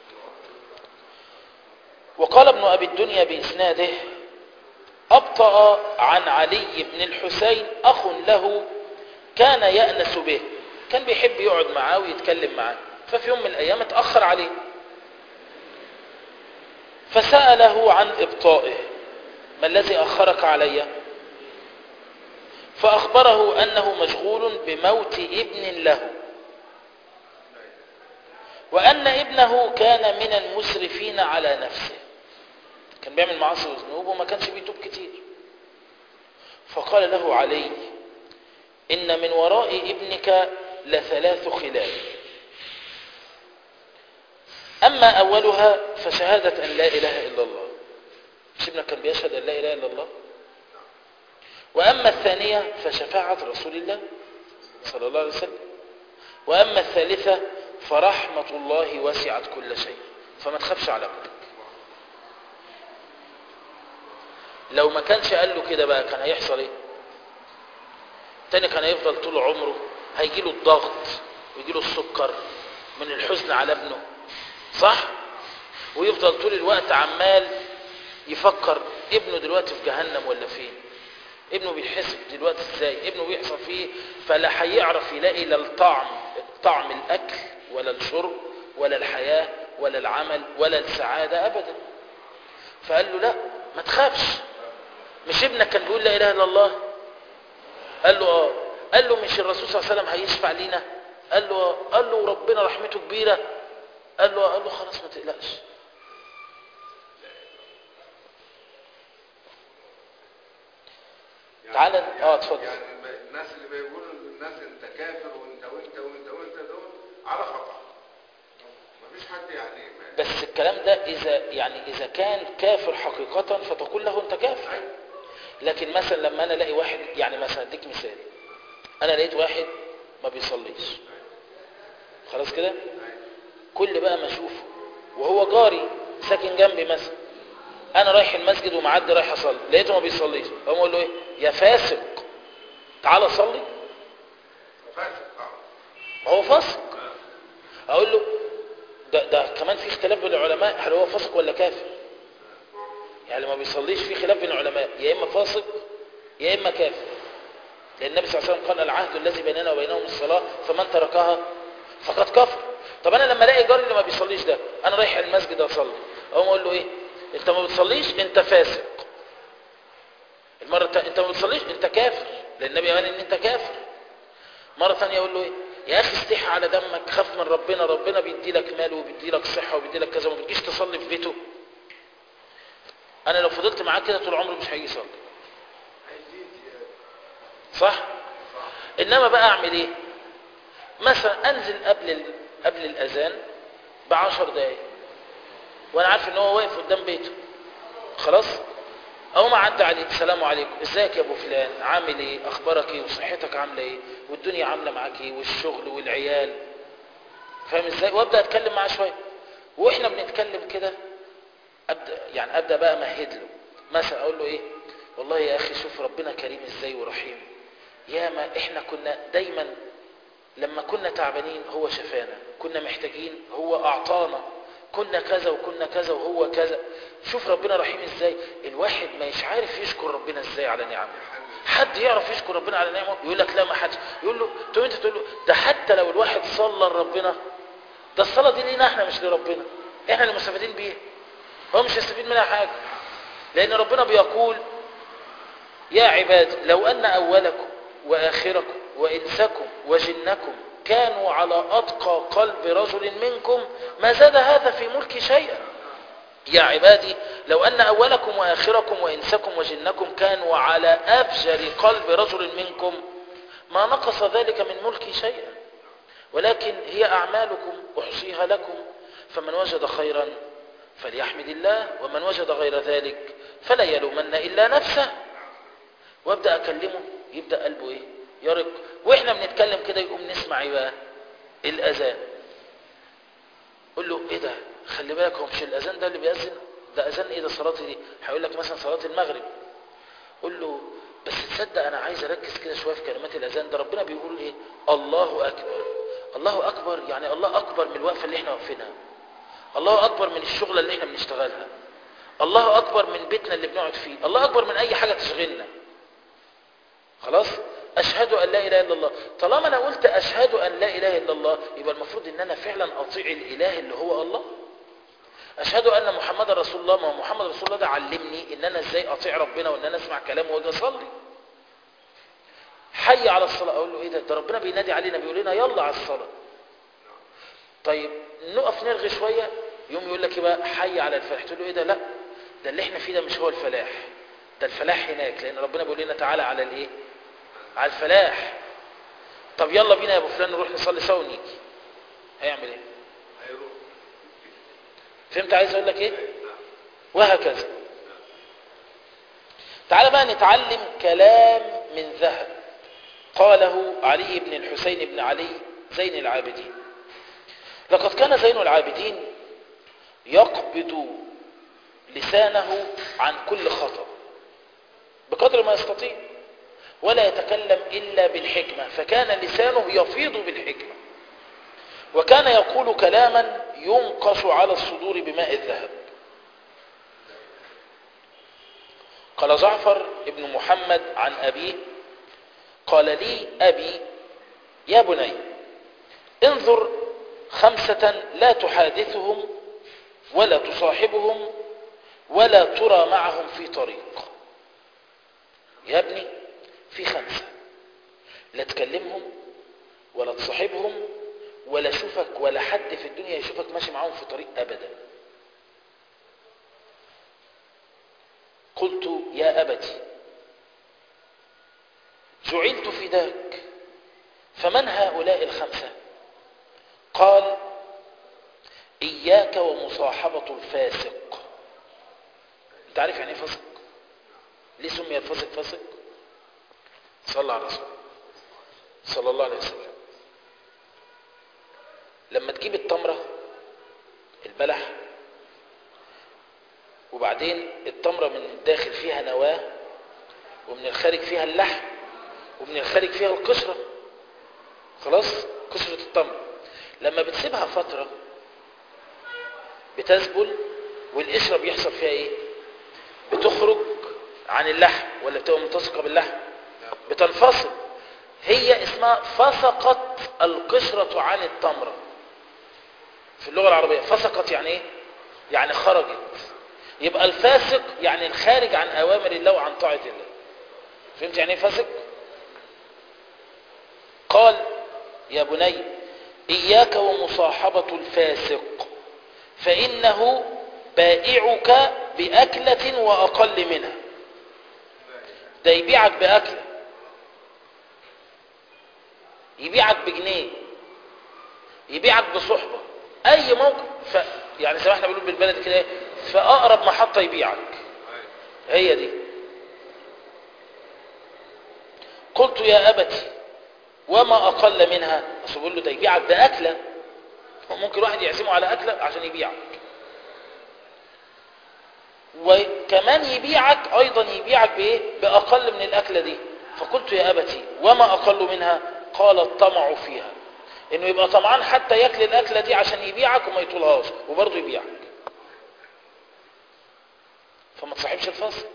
وقال ابن ابي الدنيا باسناده ابطأ عن علي بن الحسين اخ له كان يأنس به كان بيحب يقعد معاه ويتكلم معاه ففي يوم من الايام اتأخر عليه فسأله عن ابطائه ما الذي اخرك علي فاخبره انه مشغول بموت ابن له وان ابنه كان من المسرفين على نفسه كان بيعمل معاصي وذنوب وما كانش بيتوب كتير فقال له علي إن من وراء ابنك لثلاث خلال أما أولها فشهادة أن لا إله إلا الله مش ابنك كان بيشهد أن لا إله إلا الله وأما الثانية فشفاعة رسول الله صلى الله عليه وسلم وأما الثالثة فرحمة الله وسعت كل شيء فما تخافش على ابنك لو ما كانش قال له كده بقى كان هيحصل ايه تاني كان هيفضل طول عمره هيجيله الضغط ويجيله السكر من الحزن على ابنه صح ويفضل طول الوقت عمال يفكر ابنه دلوقتي في جهنم ولا فين ابنه بيحسب دلوقتي ازاي ابنه بيحصل فيه فلا هيعرف يلاقي لا الطعم طعم الاكل ولا الشرب ولا الحياه ولا العمل ولا السعاده ابدا فقال له لا ما تخافش مش ابنك كان بيقول لا اله الا الله قال له اه قال له مش الرسول صلى الله عليه وسلم هيشفع لينا قال له اه قال له ربنا رحمته كبيره قال له اه قال له خلاص ما تقلقش يعني تعالى- يعني اه، اتفضل. يعني ما- الناس اللي بيقولوا للناس انت كافر وانت وانت وانت وانت دول على خطأ مفيش حد يعني ما- بس الكلام ده اذا يعني اذا كان كافر حقيقه فتقول له انت كافر أيوة. لكن مثلا لما انا الاقي واحد يعني مثلا اديك مثال انا لقيت واحد ما بيصليش خلاص كده كل بقى ما اشوفه وهو جاري ساكن جنبي مثلا انا رايح المسجد ومعدي رايح اصلي لقيته ما بيصليش اقوم اقول له ايه يا فاسق تعالى صلي فاسق اه ما هو فاسق اقول له ده, ده كمان في اختلاف بين العلماء هل هو فاسق ولا كافر يعني اللي ما بيصليش في خلاف بين العلماء يا اما فاسق يا اما كافر لان النبي صلى الله عليه وسلم قال العهد الذي بيننا وبينهم الصلاه فمن تركها فقد كفر طب انا لما الاقي جاري اللي ما بيصليش ده انا رايح المسجد اصلي اقوم اقول له ايه انت ما بتصليش انت فاسق المره التانية انت ما بتصليش انت كافر لان النبي قال ان انت كافر مرة ثانية يقول له ايه يا اخي استحي على دمك خاف من ربنا ربنا بيدي لك مال وبيدي لك صحة وبيدي لك كذا وما بتجيش تصلي في بيته انا لو فضلت معاه كده طول عمري مش هيجي يصلي عايزين زيادة. صح انما بقى اعمل ايه مثلا انزل قبل ال... قبل الاذان بعشر دقايق وانا عارف ان هو واقف قدام بيته خلاص اقوم اعدي عليه السلام عليكم ازيك يا ابو فلان عامل ايه اخبارك ايه وصحتك عامله ايه والدنيا عامله معاك ايه والشغل والعيال فاهم ازاي وابدا اتكلم معاه شويه واحنا بنتكلم كده ابدا يعني ابدا بقى امهد له مثلا اقول له ايه والله يا اخي شوف ربنا كريم ازاي ورحيم يا ما احنا كنا دايما لما كنا تعبانين هو شفانا كنا محتاجين هو أعطانا كنا كذا وكنا كذا وهو كذا شوف ربنا رحيم ازاي الواحد ما مش عارف يشكر ربنا ازاي على نعمه حد يعرف يشكر ربنا على نعمه يقول لك لا ما حدش يقول له تقول انت تقول له ده حتى لو الواحد صلى لربنا ده الصلاه دي لينا احنا مش لربنا احنا اللي مستفيدين بيها هو مش هيستفيد منها حاجه لان ربنا بيقول يا عباد لو ان اولكم واخركم وانسكم وجنكم كانوا على اتقى قلب رجل منكم ما زاد هذا في ملك شيئا يا عبادي لو أن أولكم وآخركم وإنسكم وجنكم كانوا على أفجر قلب رجل منكم ما نقص ذلك من ملكي شيئا ولكن هي أعمالكم أحصيها لكم فمن وجد خيرا فليحمد الله ومن وجد غير ذلك فلا يلومن إلا نفسه وابدأ أكلمه يبدأ قلبه إيه يرق وإحنا بنتكلم كده يقوم نسمع إيه بقى الأذان قول له إيه ده خلي بالك هو مش الاذان ده اللي بيأذن ده اذان ايه ده صلاه دي هيقول لك مثلا صلاه المغرب قول له بس تصدق انا عايز اركز كده شويه في كلمات الاذان ده ربنا بيقول ايه الله اكبر الله اكبر يعني الله اكبر من الوقفه اللي احنا واقفينها الله اكبر من الشغله اللي احنا بنشتغلها الله اكبر من بيتنا اللي بنقعد فيه الله اكبر من اي حاجه تشغلنا خلاص أشهد أن لا إله إلا الله طالما أنا قلت أشهد أن لا إله إلا الله يبقى المفروض أن أنا فعلا أطيع الإله اللي هو الله أشهد أن محمد رسول الله ما هو محمد رسول الله ده علمني أن أنا إزاي أطيع ربنا وأن أنا أسمع كلامه وأجي أصلي حي على الصلاة أقول له إيه ده ده ربنا بينادي علينا بيقول لنا يلا على الصلاة طيب نقف نرغي شوية يوم يقول لك بقى حي على الفلاح تقول له إيه ده لا ده اللي احنا فيه ده مش هو الفلاح ده الفلاح هناك لأن ربنا بيقول لنا تعالى على الإيه على الفلاح طب يلا بينا يا ابو فلان نروح نصلي سوا ونيجي هيعمل ايه هيروح فهمت عايز اقول لك ايه وهكذا تعال بقى نتعلم كلام من ذهب قاله علي بن الحسين بن علي زين العابدين لقد كان زين العابدين يقبض لسانه عن كل خطأ بقدر ما يستطيع ولا يتكلم إلا بالحكمة فكان لسانه يفيض بالحكمة وكان يقول كلاما ينقش على الصدور بماء الذهب قال جعفر ابن محمد عن أبيه قال لي أبي يا بني انظر خمسة لا تحادثهم ولا تصاحبهم ولا ترى معهم في طريق يا ابني في خمسة لا تكلمهم ولا تصاحبهم ولا شوفك ولا حد في الدنيا يشوفك ماشي معاهم في طريق أبدا قلت يا أبتي جعلت فداك فمن هؤلاء الخمسة قال إياك ومصاحبة الفاسق انت عارف يعني ايه فاسق ليه سمي الفاسق فاسق صلى على رسول صلى الله عليه وسلم لما تجيب التمرة البلح وبعدين التمرة من الداخل فيها نواة ومن الخارج فيها اللحم ومن الخارج فيها القشرة خلاص قشرة التمرة لما بتسيبها فترة بتذبل والقشرة بيحصل فيها ايه بتخرج عن اللحم ولا بتبقى ملتصقة باللحم بتنفصل هي اسمها فسقت القشرة عن التمرة في اللغة العربية فسقت يعني ايه يعني خرجت يبقى الفاسق يعني الخارج عن اوامر الله وعن طاعة الله فهمت يعني ايه فاسق قال يا بني اياك ومصاحبة الفاسق فانه بائعك باكلة واقل منها ده يبيعك باكلة يبيعك بجنيه يبيعك بصحبة اي موقف ف... يعني زي ما احنا بنقول بالبلد كده في اقرب محطة يبيعك هي دي قلت يا ابتي وما اقل منها اصل بقول له ده يبيعك ده اكله ممكن واحد يعزمه على اكله عشان يبيعك وكمان يبيعك ايضا يبيعك بايه باقل من الاكله دي فقلت يا ابتي وما اقل منها قال الطمع فيها انه يبقى طمعان حتى ياكل الاكله دي عشان يبيعك وما يطولهاش وبرضه يبيعك فما تصاحبش الفاسق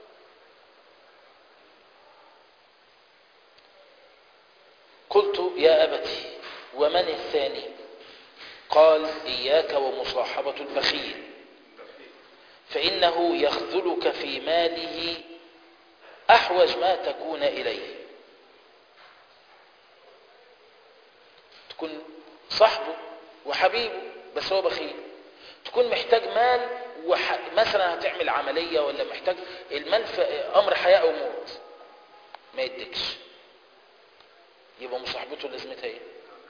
قلت يا أبتي ومن الثاني قال إياك ومصاحبة البخيل فإنه يخذلك في ماله أحوج ما تكون إليه تكون صاحبه وحبيبه بس هو بخيل تكون محتاج مال وح... مثلا هتعمل عملية ولا محتاج المال في أمر حياة أو موت ما يديكش يبقى مصاحبته لازمتها ايه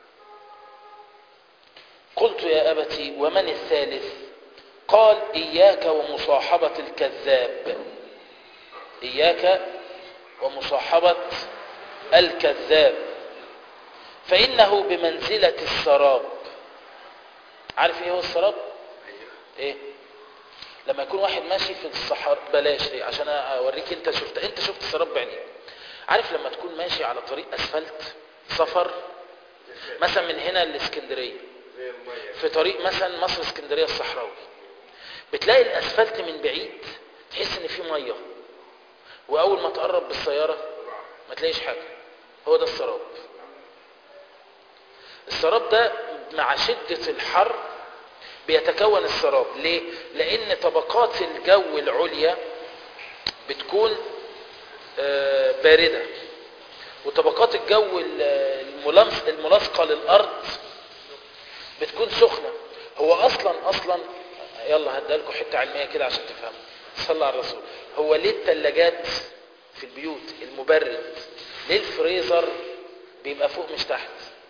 قلت يا أبتي ومن الثالث قال إياك ومصاحبة الكذاب إياك ومصاحبة الكذاب فإنه بمنزلة السراب عارف ايه هو السراب ايه لما يكون واحد ماشي في الصحراء بلاش ليه عشان اوريك انت شفت انت شفت السراب بعينيك عارف لما تكون ماشي على طريق اسفلت سفر مثلا من هنا لاسكندريه زي المية في طريق مثلا مصر اسكندريه الصحراوي بتلاقي الاسفلت من بعيد تحس ان في ميه واول ما تقرب بالسياره ما تلاقيش حاجه هو ده السراب السراب ده مع شده الحر بيتكون السراب ليه لان طبقات الجو العليا بتكون آه، بارده وطبقات الجو ال- الملامس الملاصقه للارض بتكون سخنه هو اصلا اصلا يلا هديها لكم حته علميه كده عشان تفهموا صلى على الرسول هو ليه الثلاجات في البيوت المبرد ليه الفريزر بيبقى فوق مش تحت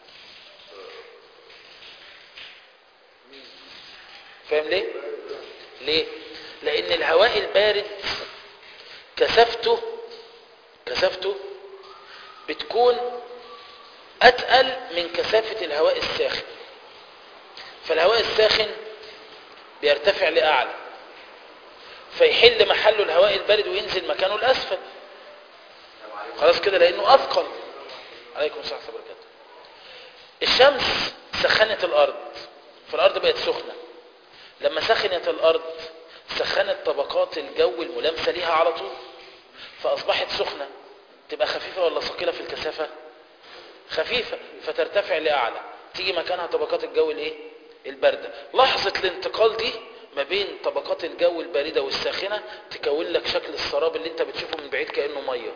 فاهم ليه ليه لان الهواء البارد كثافته كثافته بتكون اتقل من كثافه الهواء الساخن فالهواء الساخن بيرتفع لاعلى فيحل محله الهواء البارد وينزل مكانه الاسفل خلاص كده لانه اثقل عليكم السلام ورحمه الله وبركاته الشمس سخنت الارض فالارض بقت سخنه لما سخنت الارض سخنت طبقات الجو الملامسه ليها على طول فاصبحت سخنه تبقى خفيفه ولا ثقيله في الكثافه خفيفه فترتفع لاعلى تيجي مكانها طبقات الجو الايه البارده لحظه الانتقال دي ما بين طبقات الجو البارده والساخنه تكون لك شكل السراب اللي انت بتشوفه من بعيد كانه ميه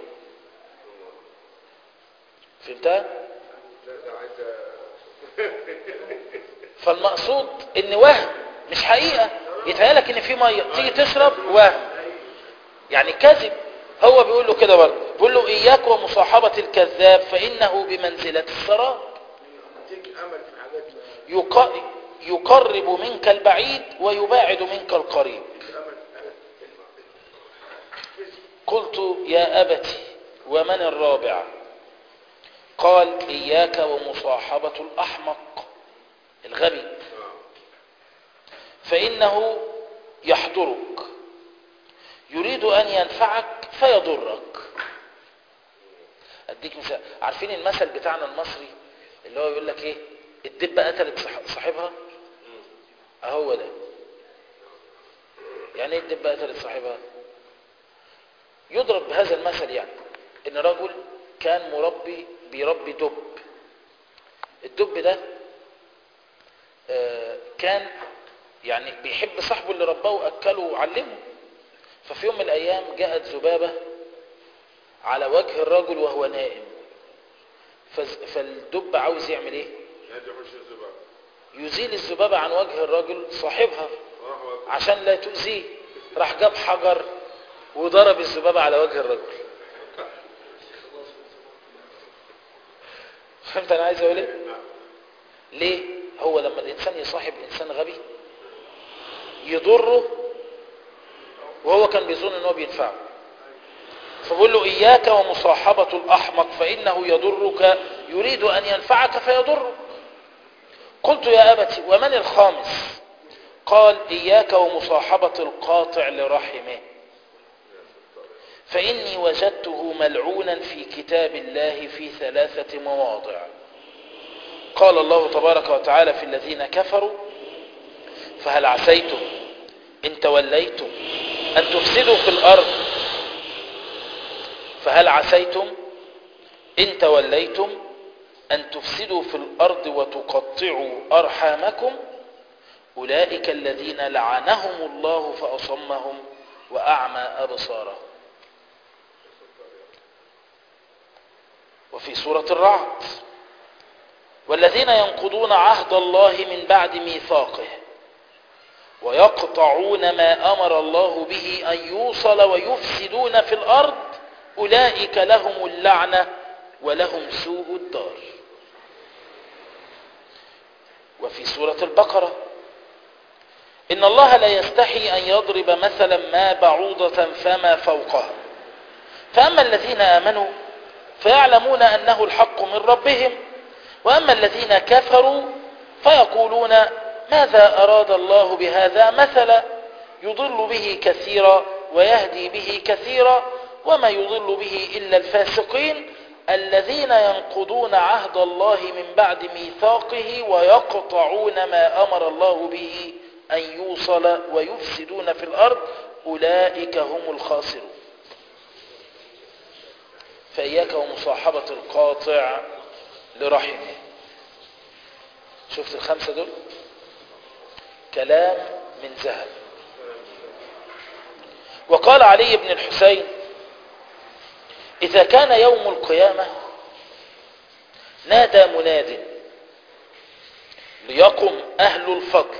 فهمتها ده ده عايز فالمقصود ان وهم مش حقيقه يتهيألك ان في ميه تيجي تشرب وهم يعني كذب هو بيقول له كده برضه بيقول له اياك ومصاحبه الكذاب فانه بمنزله السراب تديك امل في حاجات ما- يق- يقرب منك البعيد ويباعد منك القريب امل قلت يا أبت ومن الرابع قال إياك ومصاحبة الأحمق الغبي فإنه يحضرك يريد أن ينفعك فيضرك أديك مثال عارفين المثل بتاعنا المصري اللي هو يقول لك إيه الدبة قتلت صح- صاحبها أهو ده يعني إيه الدبة قتلت صاحبها يضرب بهذا المثل يعني ان رجل كان مربي بيربي دب الدب ده آه، كان يعني بيحب صاحبه اللي رباه واكله وعلمه ففي يوم من الايام جاءت ذبابه على وجه الرجل وهو نائم فز- فالدب عاوز يعمل ايه نادي حش الزباب يزيل الذبابه عن وجه الرجل صاحبها راح وقت عشان لا تؤذيه راح جاب حجر وضرب الذبابة على وجه الرجل فهمت انا عايز اقول ايه ليه هو لما الانسان يصاحب انسان غبي يضره وهو كان بيظن ان هو بينفعه فبقول له اياك ومصاحبة الاحمق فانه يضرك يريد ان ينفعك فيضرك قلت يا ابت ومن الخامس قال إياك ومصاحبة القاطع لرحمه فإني وجدته ملعونا في كتاب الله في ثلاثة مواضع قال الله تبارك وتعالى في الذين كفروا فهل عسيتم إن توليتم أن تفسدوا في الأرض فهل عسيتم إن توليتم أن تفسدوا في الأرض وتقطعوا أرحامكم أولئك الذين لعنهم الله فأصمهم وأعمى أبصارهم وفي سورة الرعد والذين ينقضون عهد الله من بعد ميثاقه ويقطعون ما أمر الله به أن يوصل ويفسدون في الأرض أولئك لهم اللعنة ولهم سوء الدار وفي سورة البقرة إن الله لا يستحي أن يضرب مثلا ما بعوضة فما فوقها فأما الذين آمنوا فيعلمون أنه الحق من ربهم وأما الذين كفروا فيقولون ماذا أراد الله بهذا مثلا يضل به كثيرا ويهدي به كثيرا وما يضل به إلا الفاسقين الذين ينقضون عهد الله من بعد ميثاقه ويقطعون ما أمر الله به أن يوصل ويفسدون في الأرض أولئك هم الخاسرون فإياك ومصاحبة القاطع لرحمه شفت الخمسة دول كلام من ذهب وقال علي بن الحسين إذا كان يوم القيامة نادى مناد ليقم أهل الفضل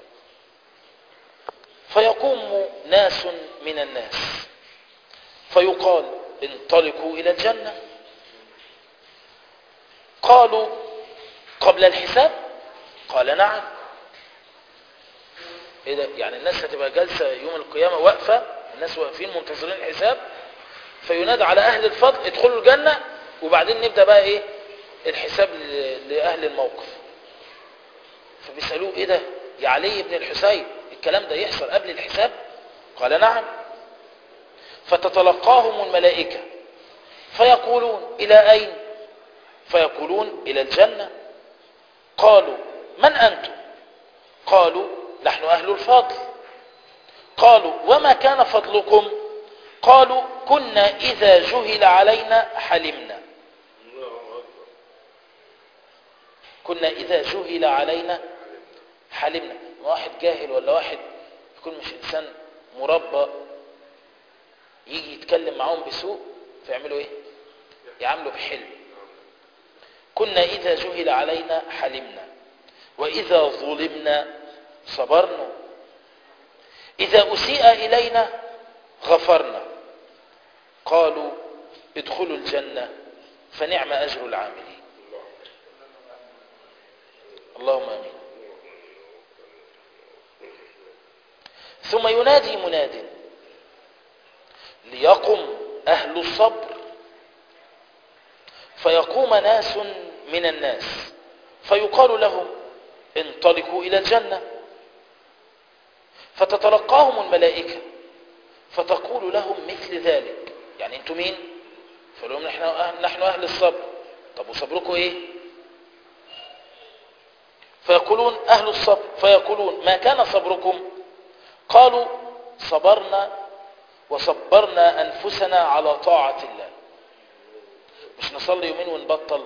فيقوم ناس من الناس فيقال انطلقوا إلى الجنة قالوا قبل الحساب قال نعم ايه ده يعني الناس هتبقى جالسة يوم القيامة واقفة الناس واقفين منتظرين الحساب فينادى على أهل الفضل ادخلوا الجنة وبعدين نبدأ بقى ايه الحساب لأهل الموقف فبيسألوه ايه ده يا علي بن الحسين الكلام ده يحصل قبل الحساب قال نعم فتتلقاهم الملائكة فيقولون إلى أين فيقولون إلى الجنة قالوا من أنتم قالوا نحن أهل الفضل قالوا وما كان فضلكم قالوا كنا إذا جهل علينا حلمنا كنا إذا جهل علينا حلمنا واحد جاهل ولا واحد يكون مش إنسان مربى يجي يتكلم معاهم بسوء فيعملوا ايه يعملوا بحلم كنا إذا جهل علينا حلمنا وإذا ظلمنا صبرنا إذا أسيء إلينا غفرنا قالوا ادخلوا الجنة فنعم أجر العاملين اللهم امين ثم ينادي مناد ليقم أهل الصبر فيقوم ناس من الناس فيقال لهم انطلقوا إلى الجنة فتتلقاهم الملائكة فتقول لهم مثل ذلك يعني انتم مين فلهم نحن أهل, نحن أهل الصبر طب وصبركم ايه فيقولون أهل الصبر فيقولون ما كان صبركم قالوا صبرنا وصبرنا أنفسنا على طاعة الله مش نصلي يومين ونبطل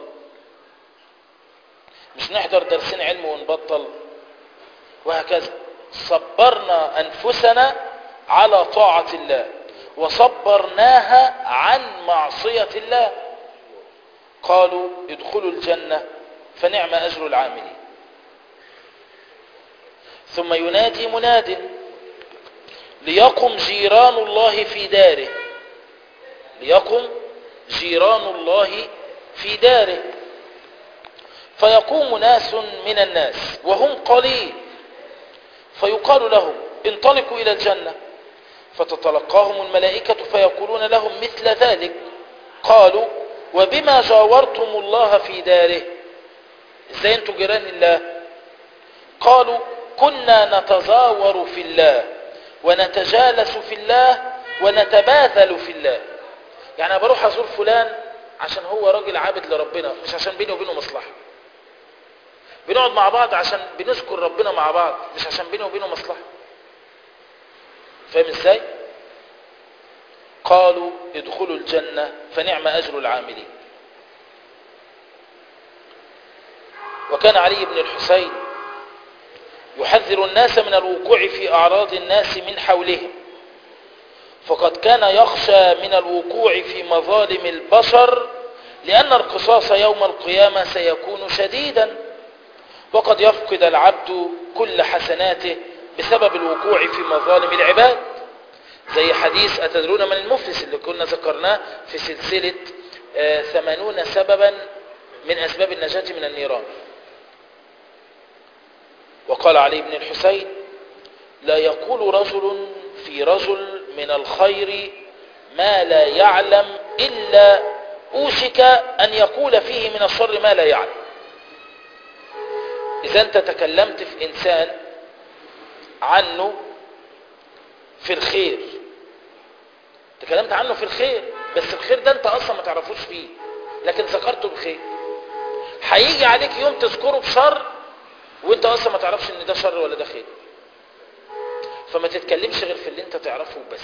مش نحضر درسين علم ونبطل وهكذا صبرنا أنفسنا على طاعة الله وصبرناها عن معصية الله قالوا ادخلوا الجنة فنعم أجر العاملين ثم ينادي مناد ليقم جيران الله في داره ليقم جيران الله في داره فيقوم ناس من الناس وهم قليل فيقال لهم انطلقوا إلى الجنة فتتلقاهم الملائكة فيقولون لهم مثل ذلك قالوا وبما جاورتم الله في داره ازاي انتوا جيران الله قالوا كنا نتزاور في الله ونتجالس في الله ونتباذل في الله يعني أنا بروح أزور فلان عشان هو راجل عابد لربنا مش عشان بيني وبينه مصلحة بنقعد مع بعض عشان بنذكر ربنا مع بعض مش عشان بينه وبينه مصلحة فاهم ازاي قالوا ادخلوا الجنة فنعم أجر العاملين وكان علي بن الحسين يحذر الناس من الوقوع في أعراض الناس من حولهم فقد كان يخشى من الوقوع في مظالم البشر لأن القصاص يوم القيامة سيكون شديدا وقد يفقد العبد كل حسناته بسبب الوقوع في مظالم العباد زي حديث أتدرون من المفلس اللي كنا ذكرناه في سلسلة آه، ثمانون سببا من أسباب النجاة من النيران وقال علي بن الحسين لا يقول رجل في رجل من الخير ما لا يعلم إلا أوشك أن يقول فيه من الشر ما لا يعلم إذا أنت تكلمت في إنسان عنه في الخير تكلمت عنه في الخير بس الخير ده أنت أصلا ما تعرفوش فيه لكن ذكرته بخير هيجي عليك يوم تذكره بشر وانت اصلا ما تعرفش ان ده شر ولا ده خير فما تتكلمش غير في اللي انت تعرفه بس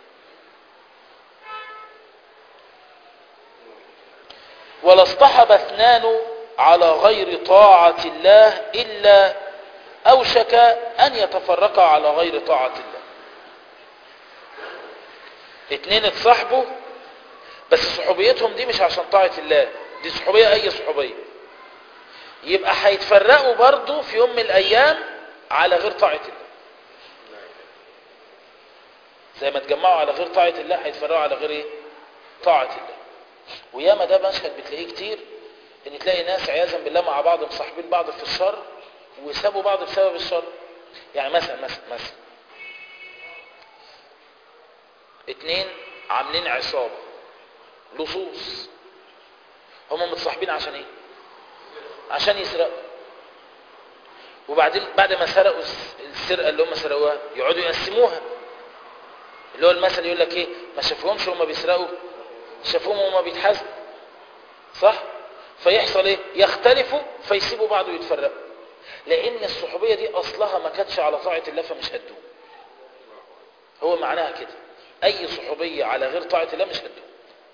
ولا اصطحب اثنان على غير طاعة الله إلا أوشك أن يتفرقا على غير طاعة الله اتنين اتصاحبوا بس صحوبيتهم دي مش عشان طاعة الله دي صحوبية أي صحوبية يبقى هيتفرقوا برضو في يوم من الأيام على غير طاعة الله زي ما اتجمعوا على غير طاعة الله هيتفرقوا على غير ايه طاعة الله وياما ده مشهد بتلاقيه كتير ان تلاقي ناس عياذا بالله مع بعض مصاحبين بعض في الشر وسابوا بعض بسبب الشر يعني مثلا مثلا مثلا اتنين عاملين عصابة لصوص هم متصاحبين عشان ايه عشان يسرقوا وبعدين بعد ما سرقوا السرقه اللي هم سرقوها يقعدوا يقسموها اللي هو المثل يقول لك ايه ما شافوهمش هم بيسرقوا شافوهم وهم بيتحاسبوا صح فيحصل ايه يختلفوا فيسيبوا بعض ويتفرقوا لان الصحوبيه دي اصلها ما كانتش على طاعه الله فمش هتدوم هو معناها كده اي صحوبيه على غير طاعه الله مش هتدوم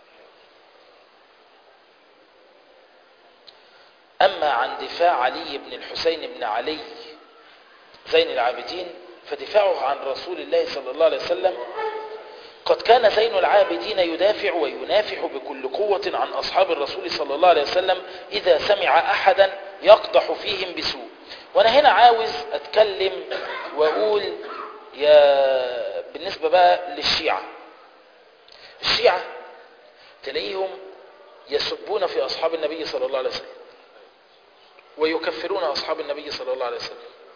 أما عن دفاع علي بن الحسين بن علي زين العابدين فدفاعه عن رسول الله صلى الله عليه وسلم قد كان زين العابدين يدافع وينافح بكل قوة عن أصحاب الرسول صلى الله عليه وسلم إذا سمع أحدا يقدح فيهم بسوء وأنا هنا عاوز أتكلم وأقول يا بالنسبة بقى للشيعة الشيعة تلاقيهم يسبون في أصحاب النبي صلى الله عليه وسلم ويكفرون أصحاب النبي صلى الله عليه وسلم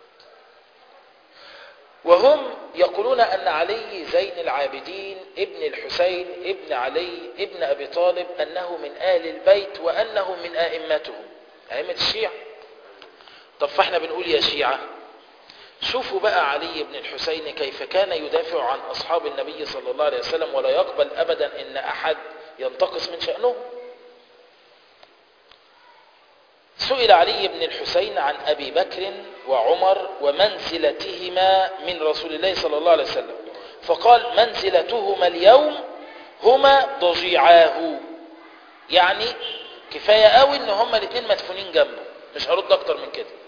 وهم يقولون أن علي زين العابدين ابن الحسين ابن علي ابن أبي طالب أنه من آل البيت وأنه من آئمتهم أئمة الشيعة طب فاحنا بنقول يا شيعة شوفوا بقى علي بن الحسين كيف كان يدافع عن أصحاب النبي صلى الله عليه وسلم ولا يقبل أبدا أن أحد ينتقص من شأنه سئل علي بن الحسين عن أبي بكر وعمر ومنزلتهما من رسول الله صلى الله عليه وسلم فقال منزلتهما اليوم هما ضجيعاه يعني كفاية قوي ان هما الاثنين مدفونين جنبه مش هرد اكتر من كده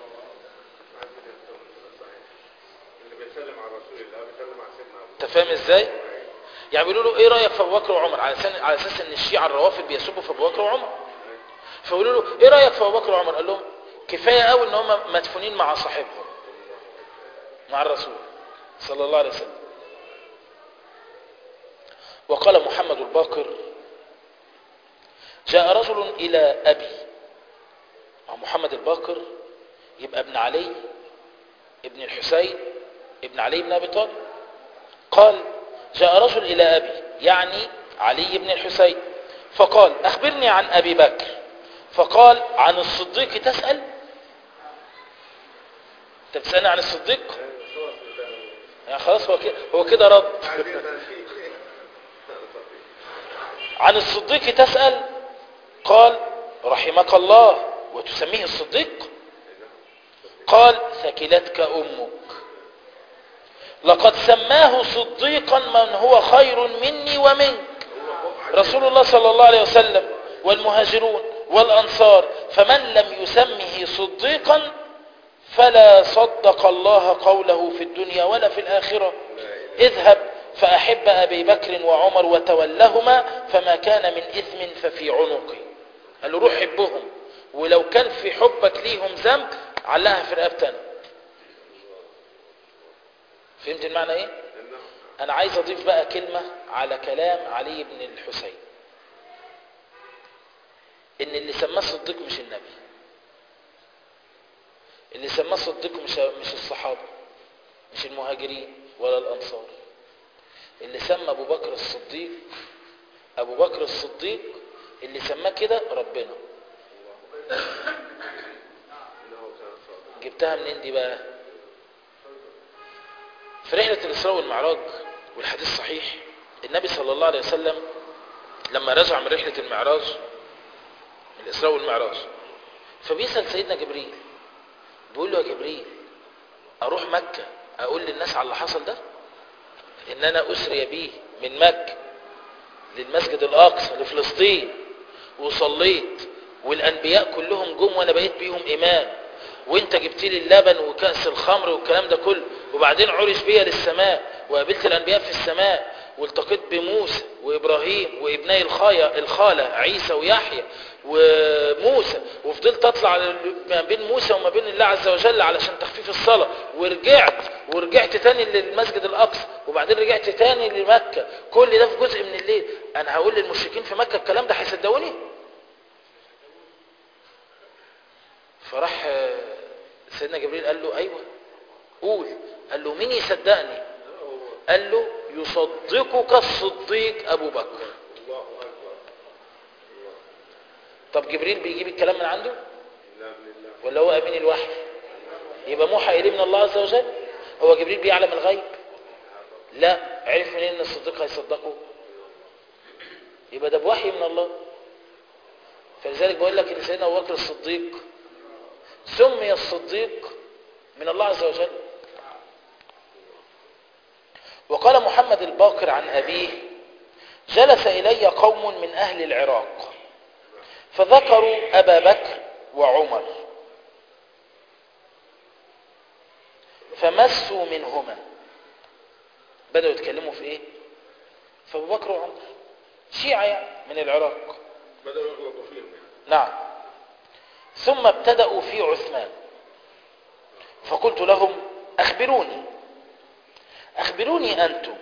اللي بيسلم على رسول الله بيسلم على سيدنا ابو انت فاهم ازاي يعني بيقولوا له ايه رايك في ابو بكر وعمر على اساس على اساس ان الشيعة الروافض بيسبوا في ابو بكر وعمر فقالوا له ايه رايك في ابو بكر وعمر قال لهم كفايه قوي ان هم مدفونين مع صاحبهم مع الرسول صلى الله عليه وسلم وقال محمد الباقر جاء رجل الى ابي مع محمد الباقر يبقى ابن علي ابن الحسين ابن علي بن ابي طالب قال جاء رجل الى ابي يعني علي بن الحسين فقال اخبرني عن ابي بكر فقال عن الصديق تسأل انت بتسألني عن الصديق يعني خلاص هو كده هو كده رد عن الصديق تسأل قال رحمك الله وتسميه الصديق قال ثكلتك أمك لقد سماه صديقا من هو خير مني ومنك رسول الله صلى الله عليه وسلم والمهاجرون والأنصار فمن لم يسمه صديقا فلا صدق الله قوله في الدنيا ولا في الآخرة اذهب فأحب أبي بكر وعمر وتولهما فما كان من إثم ففي عنقي قال له روح حبهم ولو كان في حبك ليهم ذنب علقها في رقبتنا فهمت المعنى ايه انا عايز اضيف بقى كلمة على كلام علي بن الحسين ان اللي سماه صديق مش النبي اللي سماه صديق مش مش الصحابة مش المهاجرين ولا الانصار اللي سمى ابو بكر الصديق ابو بكر الصديق اللي سماه كده ربنا جبتها منين دي بقى في رحلة الإسراء والمعراج والحديث صحيح النبي صلى الله عليه وسلم لما رجع من رحلة المعراج الإسراء والمعراج فبيسأل سيدنا جبريل بيقول له يا جبريل أروح مكة أقول للناس على اللي حصل ده إن أنا أسري بيه من مكة للمسجد الأقصى لفلسطين وصليت والأنبياء كلهم جم وأنا بقيت بيهم إمام وانت جبت لي اللبن وكأس الخمر والكلام ده كله وبعدين عرج بيا للسماء وقابلت الأنبياء في السماء والتقيت بموسى وإبراهيم وابني الخاية الخالة عيسى ويحيى وموسى وفضلت أطلع ما بين موسى وما بين الله عز وجل علشان تخفيف الصلاة ورجعت ورجعت تاني للمسجد الأقصى وبعدين رجعت تاني لمكة كل ده في جزء من الليل أنا هقول للمشركين في مكة الكلام ده هيصدقوني فراح سيدنا جبريل قال له أيوة قول قال له مين يصدقني قال له يصدقك الصديق أبو بكر طب جبريل بيجيب الكلام من عنده ولا هو أمين الوحي يبقى موحى إليه من الله عز وجل هو جبريل بيعلم الغيب لا عرف منين ان الصديق هيصدقه يبقى ده بوحي من الله فلذلك بقول لك ان سيدنا ابو بكر الصديق سمي الصديق من الله عز وجل وقال محمد الباقر عن أبيه جلس إلي قوم من أهل العراق فذكروا أبا بكر وعمر فمسوا منهما بدأوا يتكلموا في إيه فأبو بكر وعمر شيعة يعني من العراق بدأوا يغلطوا فيهم يعني. نعم ثم ابتدأوا في عثمان فقلت لهم أخبروني أخبروني أنتم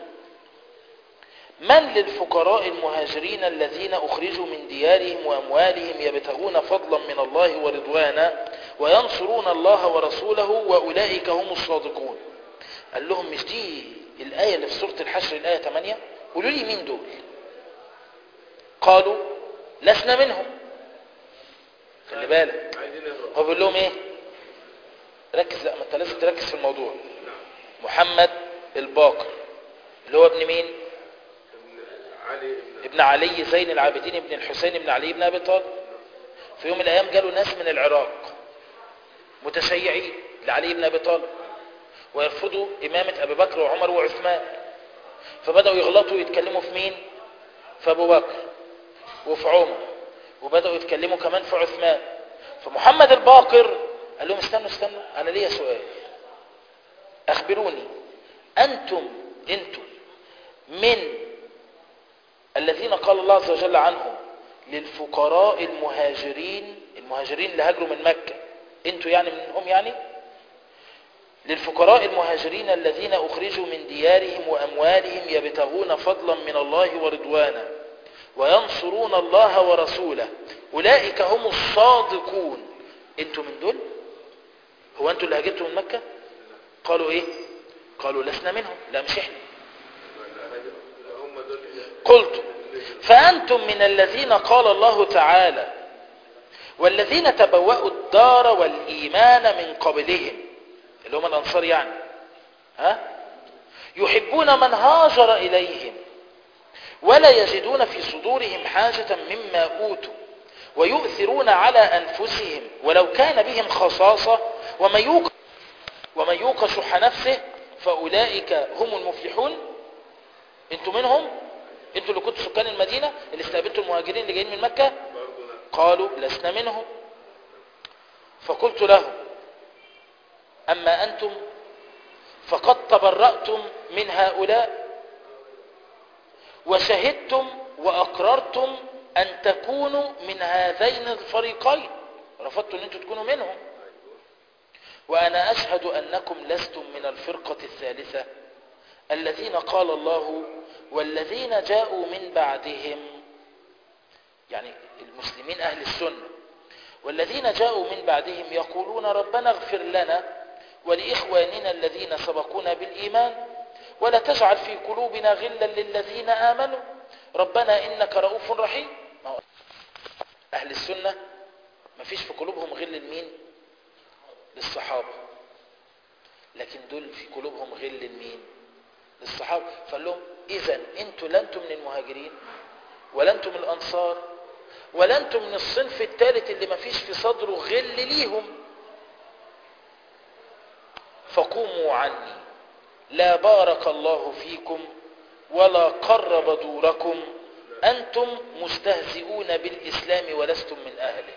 من للفقراء المهاجرين الذين أخرجوا من ديارهم وأموالهم يبتغون فضلا من الله ورضوانا وينصرون الله ورسوله وأولئك هم الصادقون قال لهم مش دي الآية اللي في سورة الحشر الآية 8 قولوا لي مين دول قالوا لسنا منهم خلي بالك عايزين يهربوا هو بيقول لهم ايه ركز لا ما انت لازم تركز في الموضوع نعم محمد الباقر اللي هو ابن مين ابن علي ابن ابن علي زين العابدين ابن الحسين ابن علي ابن ابي طالب في يوم من الايام جالوا ناس من العراق متشيعين لعلي بن ابي طالب ويرفضوا امامه ابي بكر وعمر وعثمان فبداوا يغلطوا ويتكلموا في مين في ابو بكر وفي عمر وبداوا يتكلموا كمان في عثمان فمحمد الباقر قال لهم استنوا استنوا انا ليا سؤال اخبروني انتم انتم من الذين قال الله عز وجل عنهم للفقراء المهاجرين المهاجرين اللي هاجروا من مكة انتوا يعني منهم يعني للفقراء المهاجرين الذين أخرجوا من ديارهم وأموالهم يبتغون فضلا من الله ورضوانا وينصرون الله ورسوله أولئك هم الصادقون انتوا من دول هو انتوا اللي هاجرتوا من مكة قالوا ايه قالوا لسنا منهم لا مش احنا هم دول قلت فأنتم من الذين قال الله تعالى والذين تبوأوا الدار والإيمان من قبلهم اللي هم الأنصار يعني ها يحبون من هاجر إليهم ولا يجدون في صدورهم حاجة مما أوتوا ويؤثرون على أنفسهم ولو كان بهم خصاصة ومن يوق ومن يوق شح نفسه فأولئك هم المفلحون انتوا منهم انتوا اللي كنتوا سكان المدينة اللي استقبلتوا المهاجرين اللي جايين من مكة برضه لا قالوا لسنا منهم فقلت لهم أما أنتم فقد تبرأتم من هؤلاء وشهدتم وأقررتم أن تكونوا من هذين الفريقين رفضتوا أن أنتم تكونوا منهم وأنا أشهد أنكم لستم من الفرقة الثالثة الذين قال الله والذين جاءوا من بعدهم يعني المسلمين أهل السنة والذين جاءوا من بعدهم يقولون ربنا اغفر لنا ولإخواننا الذين سبقونا بالإيمان ولا تجعل في قلوبنا غلا للذين آمنوا ربنا إنك رؤوف رحيم ما هو أهل السنة ما فيش في قلوبهم غل لمين للصحابة لكن دول في قلوبهم غل لمين للصحابة فقال لهم إذا أنتوا لا أنتم من المهاجرين ولا أنتم من الأنصار ولا أنتم من الصنف الثالث اللي ما فيش في صدره غل ليهم فقوموا عني لا بارك الله فيكم ولا قرب دوركم أنتم مستهزئون بالإسلام ولستم من أهله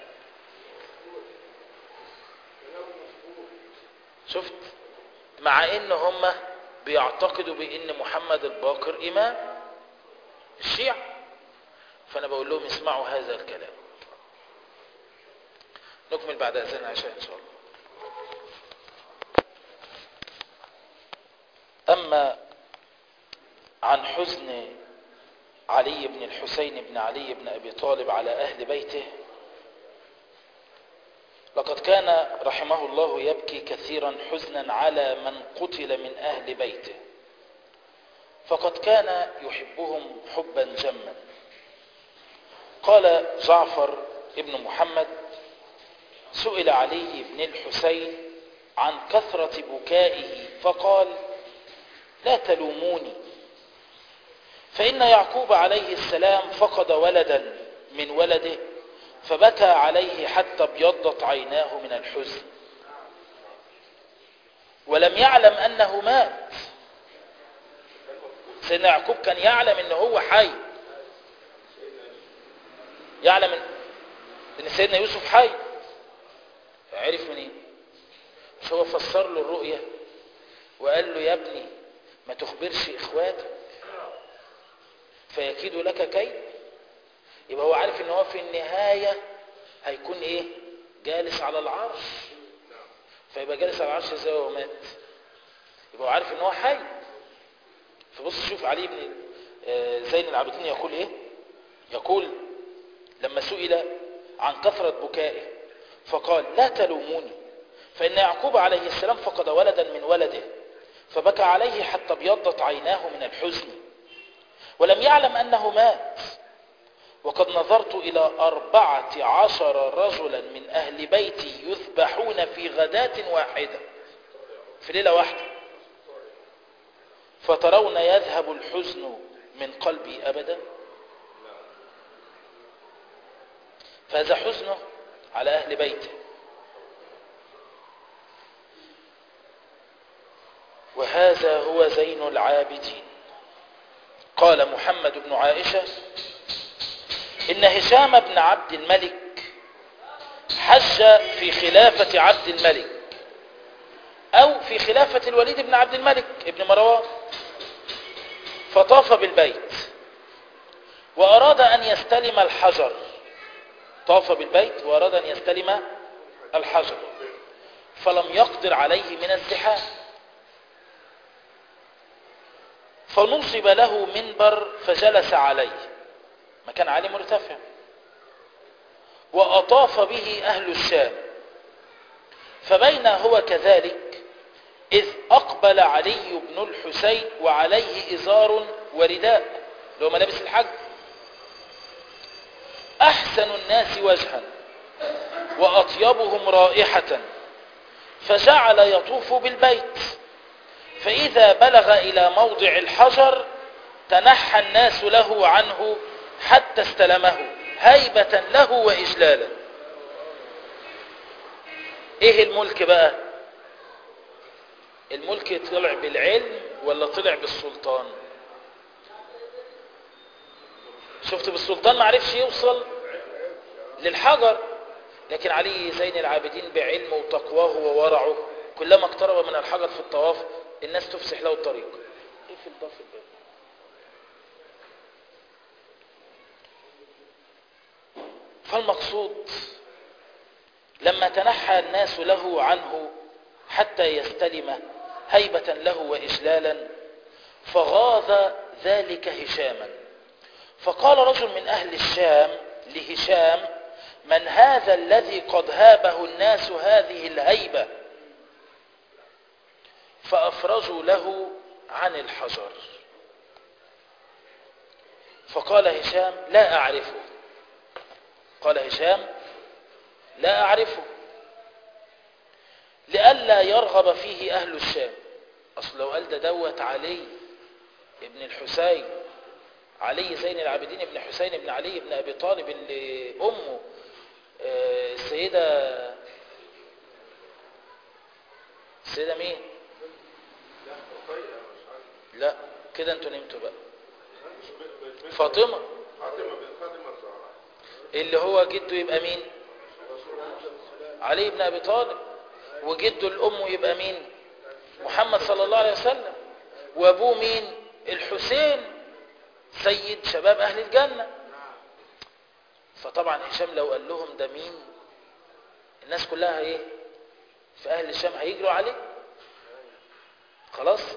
شفت مع ان هم بيعتقدوا بان محمد الباقر امام الشيعة فانا بقول لهم اسمعوا هذا الكلام نكمل بعد اذان العشاء ان شاء الله اما عن حزن علي بن الحسين بن علي بن ابي طالب على اهل بيته لقد كان رحمه الله يبكي كثيرا حزنا على من قتل من أهل بيته فقد كان يحبهم حبا جما قال جعفر ابن محمد سئل علي بن الحسين عن كثرة بكائه فقال لا تلوموني فإن يعقوب عليه السلام فقد ولدا من ولده فبكى عليه حتى ابيضت عيناه من الحزن ولم يعلم أنه مات سيدنا يعقوب كان يعلم أنه هو حي يعلم أن سيدنا يوسف حي عرف منين مش هو فسر له الرؤية وقال له يا ابني ما تخبرش إخواتك فيكيدوا لك كيد يبقى هو عارف ان هو في النهاية هيكون ايه جالس على العرش فيبقى جالس على العرش ازاي وهو مات يبقى هو عارف ان هو حي فبص شوف علي بن زين العابدين يقول ايه يقول لما سئل عن كثرة بكائه فقال لا تلوموني فإن يعقوب عليه السلام فقد ولدا من ولده فبكى عليه حتى ابيضت عيناه من الحزن ولم يعلم أنه مات وقد نظرت إلى أربعة عشر رجلا من أهل بيتي يذبحون في غداة واحدة في ليلة واحدة فترون يذهب الحزن من قلبي أبدا فهذا حزنه على أهل بيته وهذا هو زين العابدين قال محمد بن عائشة إن هشام بن عبد الملك حج في خلافة عبد الملك أو في خلافة الوليد بن عبد الملك ابن مروان فطاف بالبيت وأراد أن يستلم الحجر طاف بالبيت وأراد أن يستلم الحجر فلم يقدر عليه من الزحام فنصب له منبر فجلس عليه مكان عالي مرتفع وأطاف به أهل الشام فبين هو كذلك إذ أقبل علي بن الحسين وعليه إزار ورداء لو ملابس الحج أحسن الناس وجها وأطيبهم رائحة فجعل يطوف بالبيت فإذا بلغ إلى موضع الحجر تنحى الناس له عنه حتى استلمه هيبة له وإجلالا ايه الملك بقى الملك طلع بالعلم ولا طلع بالسلطان شفت بالسلطان ما عرفش يوصل للحجر لكن علي زين العابدين بعلمه وتقواه وورعه كلما اقترب من الحجر في الطواف الناس تفسح له الطريق ايه في الضف الباب فالمقصود لما تنحى الناس له عنه حتى يستلم هيبة له وإجلالا فغاض ذلك هشاما فقال رجل من أهل الشام لهشام من هذا الذي قد هابه الناس هذه الهيبة فأفرجوا له عن الحجر فقال هشام لا أعرفه قال هشام لا أعرفه لئلا يرغب فيه أهل الشام أصل لو قال ده دوت علي ابن الحسين علي زين العابدين ابن حسين ابن علي ابن أبي طالب اللي أمه آه، السيدة السيدة مين لا رقية مش عارف لا كده انتوا نمتوا بقى مش ب- مش- فاطمة فاطمة بنت فاطمة الزهراء اللي هو جده يبقى مين علي بن أبي طالب وجده الأم يبقى مين محمد صلى الله عليه وسلم وأبوه مين الحسين سيد شباب أهل الجنة فطبعا هشام لو قال لهم ده مين الناس كلها ايه في أهل الشام هيجروا عليه خلاص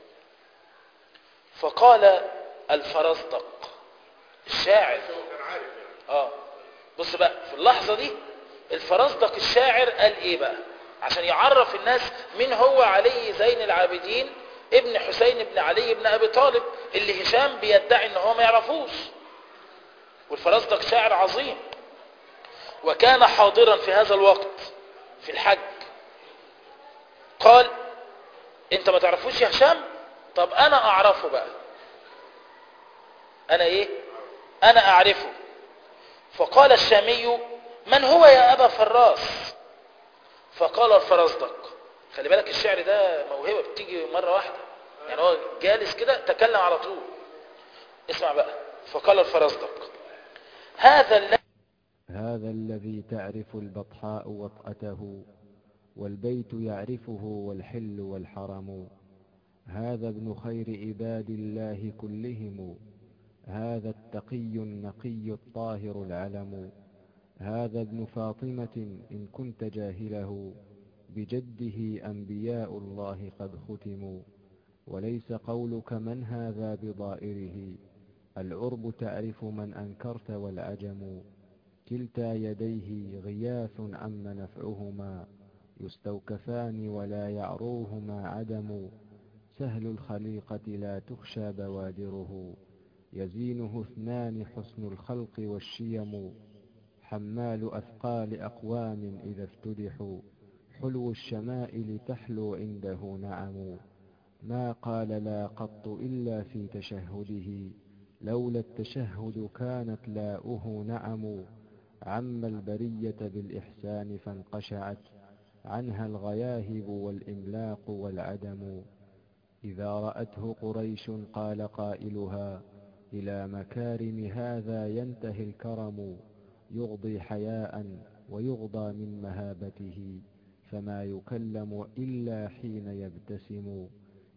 فقال الفرزدق الشاعر هو كان عارف يعني اه بص بقى في اللحظة دي الفرزدق الشاعر قال ايه بقى عشان يعرف الناس مين هو علي زين العابدين ابن حسين ابن علي ابن ابي طالب اللي هشام بيدعي ان هو ما يعرفوش والفرزدق شاعر عظيم وكان حاضرا في هذا الوقت في الحج قال انت ما تعرفوش يا هشام طب انا اعرفه بقى انا ايه انا اعرفه فقال الشامي من هو يا أبا فراس فقال الفرزدق خلي بالك الشعر ده موهبة بتيجي مرة واحدة يعني هو جالس كده تكلم على طول اسمع بقى فقال الفرزدق هذا الذي هذا الذي تعرف البطحاء وطأته والبيت يعرفه والحل والحرم هذا ابن خير عباد الله كلهم هذا التقي النقي الطاهر العلم هذا ابن فاطمة إن كنت جاهله بجده أنبياء الله قد ختموا وليس قولك من هذا بضائره العرب تعرف من أنكرت والعجم كلتا يديه غياث عم نفعهما يستوكفان ولا يعروهما عدم سهل الخليقة لا تخشى بوادره يزينه اثنان حسن الخلق والشيم حمال أثقال أقوام إذا افتدحوا حلو الشمائل تحلو عنده نعم ما قال لا قط إلا في تشهده لولا التشهد كانت لاؤه نعم عم البرية بالإحسان فانقشعت عنها الغياهب والإملاق والعدم إذا رأته قريش قال قائلها إلى مكارم هذا ينتهي الكرم يغضي حياء ويغضى من مهابته فما يكلم إلا حين يبتسم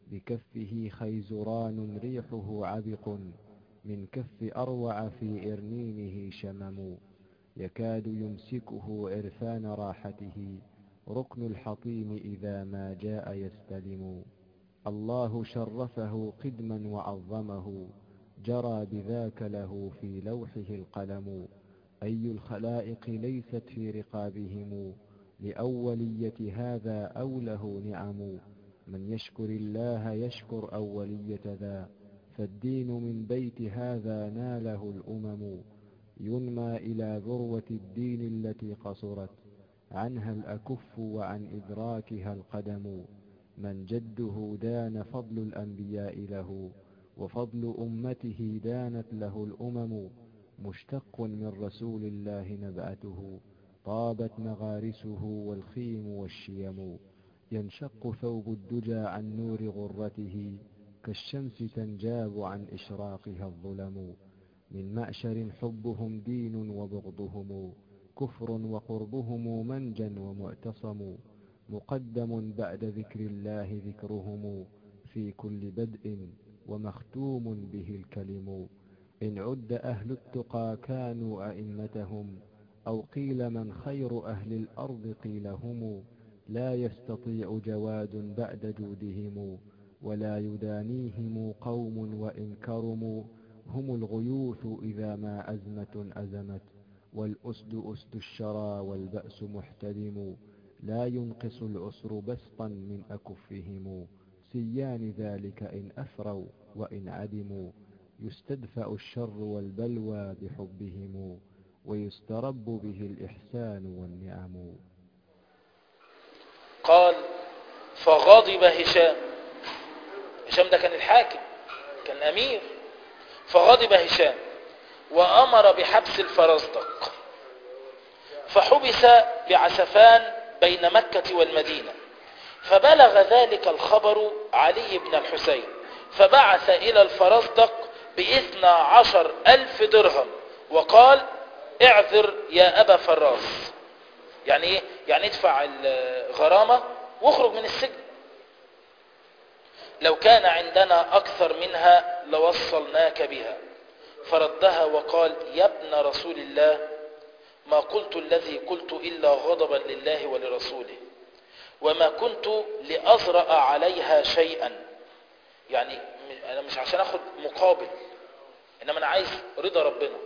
بكفه خيزران ريحه عبق من كف أروع في إرنينه شمم يكاد يمسكه عرفان راحته ركن الحطيم إذا ما جاء يستلم الله شرفه قدما وعظمه جرى بذاك له في لوحه القلم أي الخلائق ليست في رقابهم لأولية هذا أو له نعم من يشكر الله يشكر أولية ذا فالدين من بيت هذا ناله الأمم ينمى إلى ذروة الدين التي قصرت عنها الأكف وعن إدراكها القدم من جده دان فضل الأنبياء له وفضل أمته دانت له الأمم مشتق من رسول الله نبعته طابت مغارسه والخيم والشيم ينشق ثوب الدجى عن نور غرته كالشمس تنجاب عن إشراقها الظلم من معشر حبهم دين وبغضهم كفر وقربهم منجا ومعتصم مقدم بعد ذكر الله ذكرهم في كل بدء ومختوم به الكلم إن عد أهل التقى كانوا أئمتهم أو قيل من خير أهل الأرض قيل هم لا يستطيع جواد بعد جودهم ولا يدانيهم قوم وإن كرموا هم الغيوث إذا ما أزمة أزمت والأسد أسد الشرى والبأس محتدم لا ينقص العسر بسطا من أكفهم سيان ذلك إن أثروا وإن عدموا يستدفأ الشر والبلوى بحبهم ويسترب به الإحسان والنعم قال فغضب هشام هشام ده كان الحاكم كان أمير فغضب هشام وأمر بحبس الفرزدق فحبس بعسفان بين مكة والمدينة فبلغ ذلك الخبر علي بن الحسين فبعث إلى الفرزدق بإثنى عشر ألف درهم وقال اعذر يا أبا فراس يعني ايه يعني ادفع الغرامة واخرج من السجن لو كان عندنا أكثر منها لوصلناك بها فردها وقال يا ابن رسول الله ما قلت الذي قلت إلا غضبا لله ولرسوله وما كنت لأزرأ عليها شيئا يعني أنا مش عشان أخذ مقابل إنما أنا عايز رضا ربنا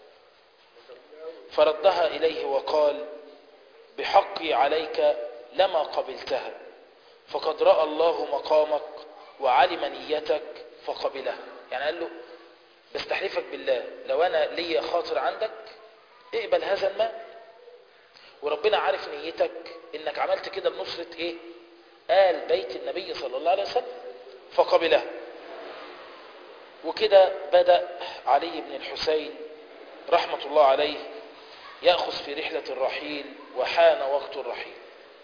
فردها إليه وقال بحقي عليك لما قبلتها فقد رأى الله مقامك وعلم نيتك فقبلها يعني قال له بستحلفك بالله لو أنا ليا خاطر عندك اقبل هذا المال وربنا عارف نيتك انك عملت كده بنصرة ايه آل بيت النبي صلى الله عليه وسلم فقبلها وكده بدأ علي بن الحسين رحمة الله عليه يأخذ في رحلة الرحيل وحان وقت الرحيل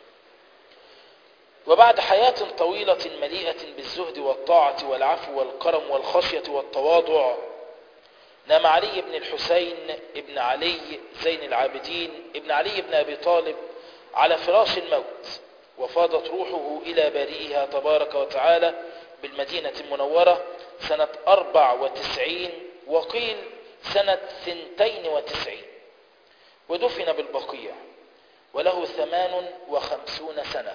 وبعد حياة طويلة مليئة بالزهد والطاعة والعفو والكرم والخشية والتواضع نام علي بن الحسين ابن علي زين العابدين ابن علي بن أبي طالب على فراش الموت وفاضت روحه إلى بارئها تبارك وتعالى بالمدينة المنورة سنة أربع وتسعين وقيل سنة ثنتين وتسعين ودفن بالبقيع وله ثمان وخمسون سنة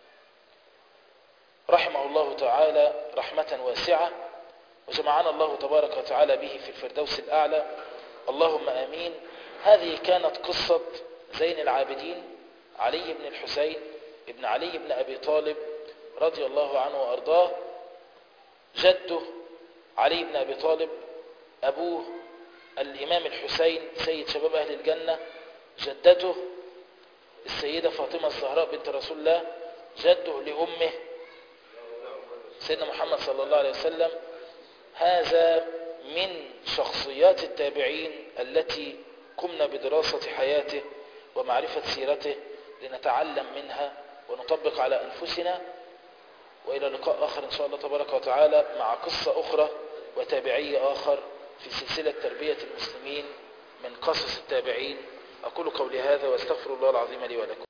رحمه الله تعالى رحمة واسعة وجمعنا الله تبارك وتعالى به في الفردوس الأعلى اللهم آمين هذه كانت قصة زين العابدين علي بن الحسين ابن علي بن أبي طالب رضي الله عنه وأرضاه جده علي بن أبي طالب أبوه الإمام الحسين سيد شباب أهل الجنة جدته السيدة فاطمة الزهراء بنت رسول الله جده لأمه سيدنا محمد صلى الله عليه وسلم هذا من شخصيات التابعين التي قمنا بدراسة حياته ومعرفة سيرته لنتعلم منها ونطبق على أنفسنا وإلى لقاء آخر إن شاء الله تبارك وتعالى مع قصة أخرى وتابعي آخر في سلسلة تربية المسلمين من قصص التابعين أقول قولي هذا واستغفر الله العظيم لي ولكم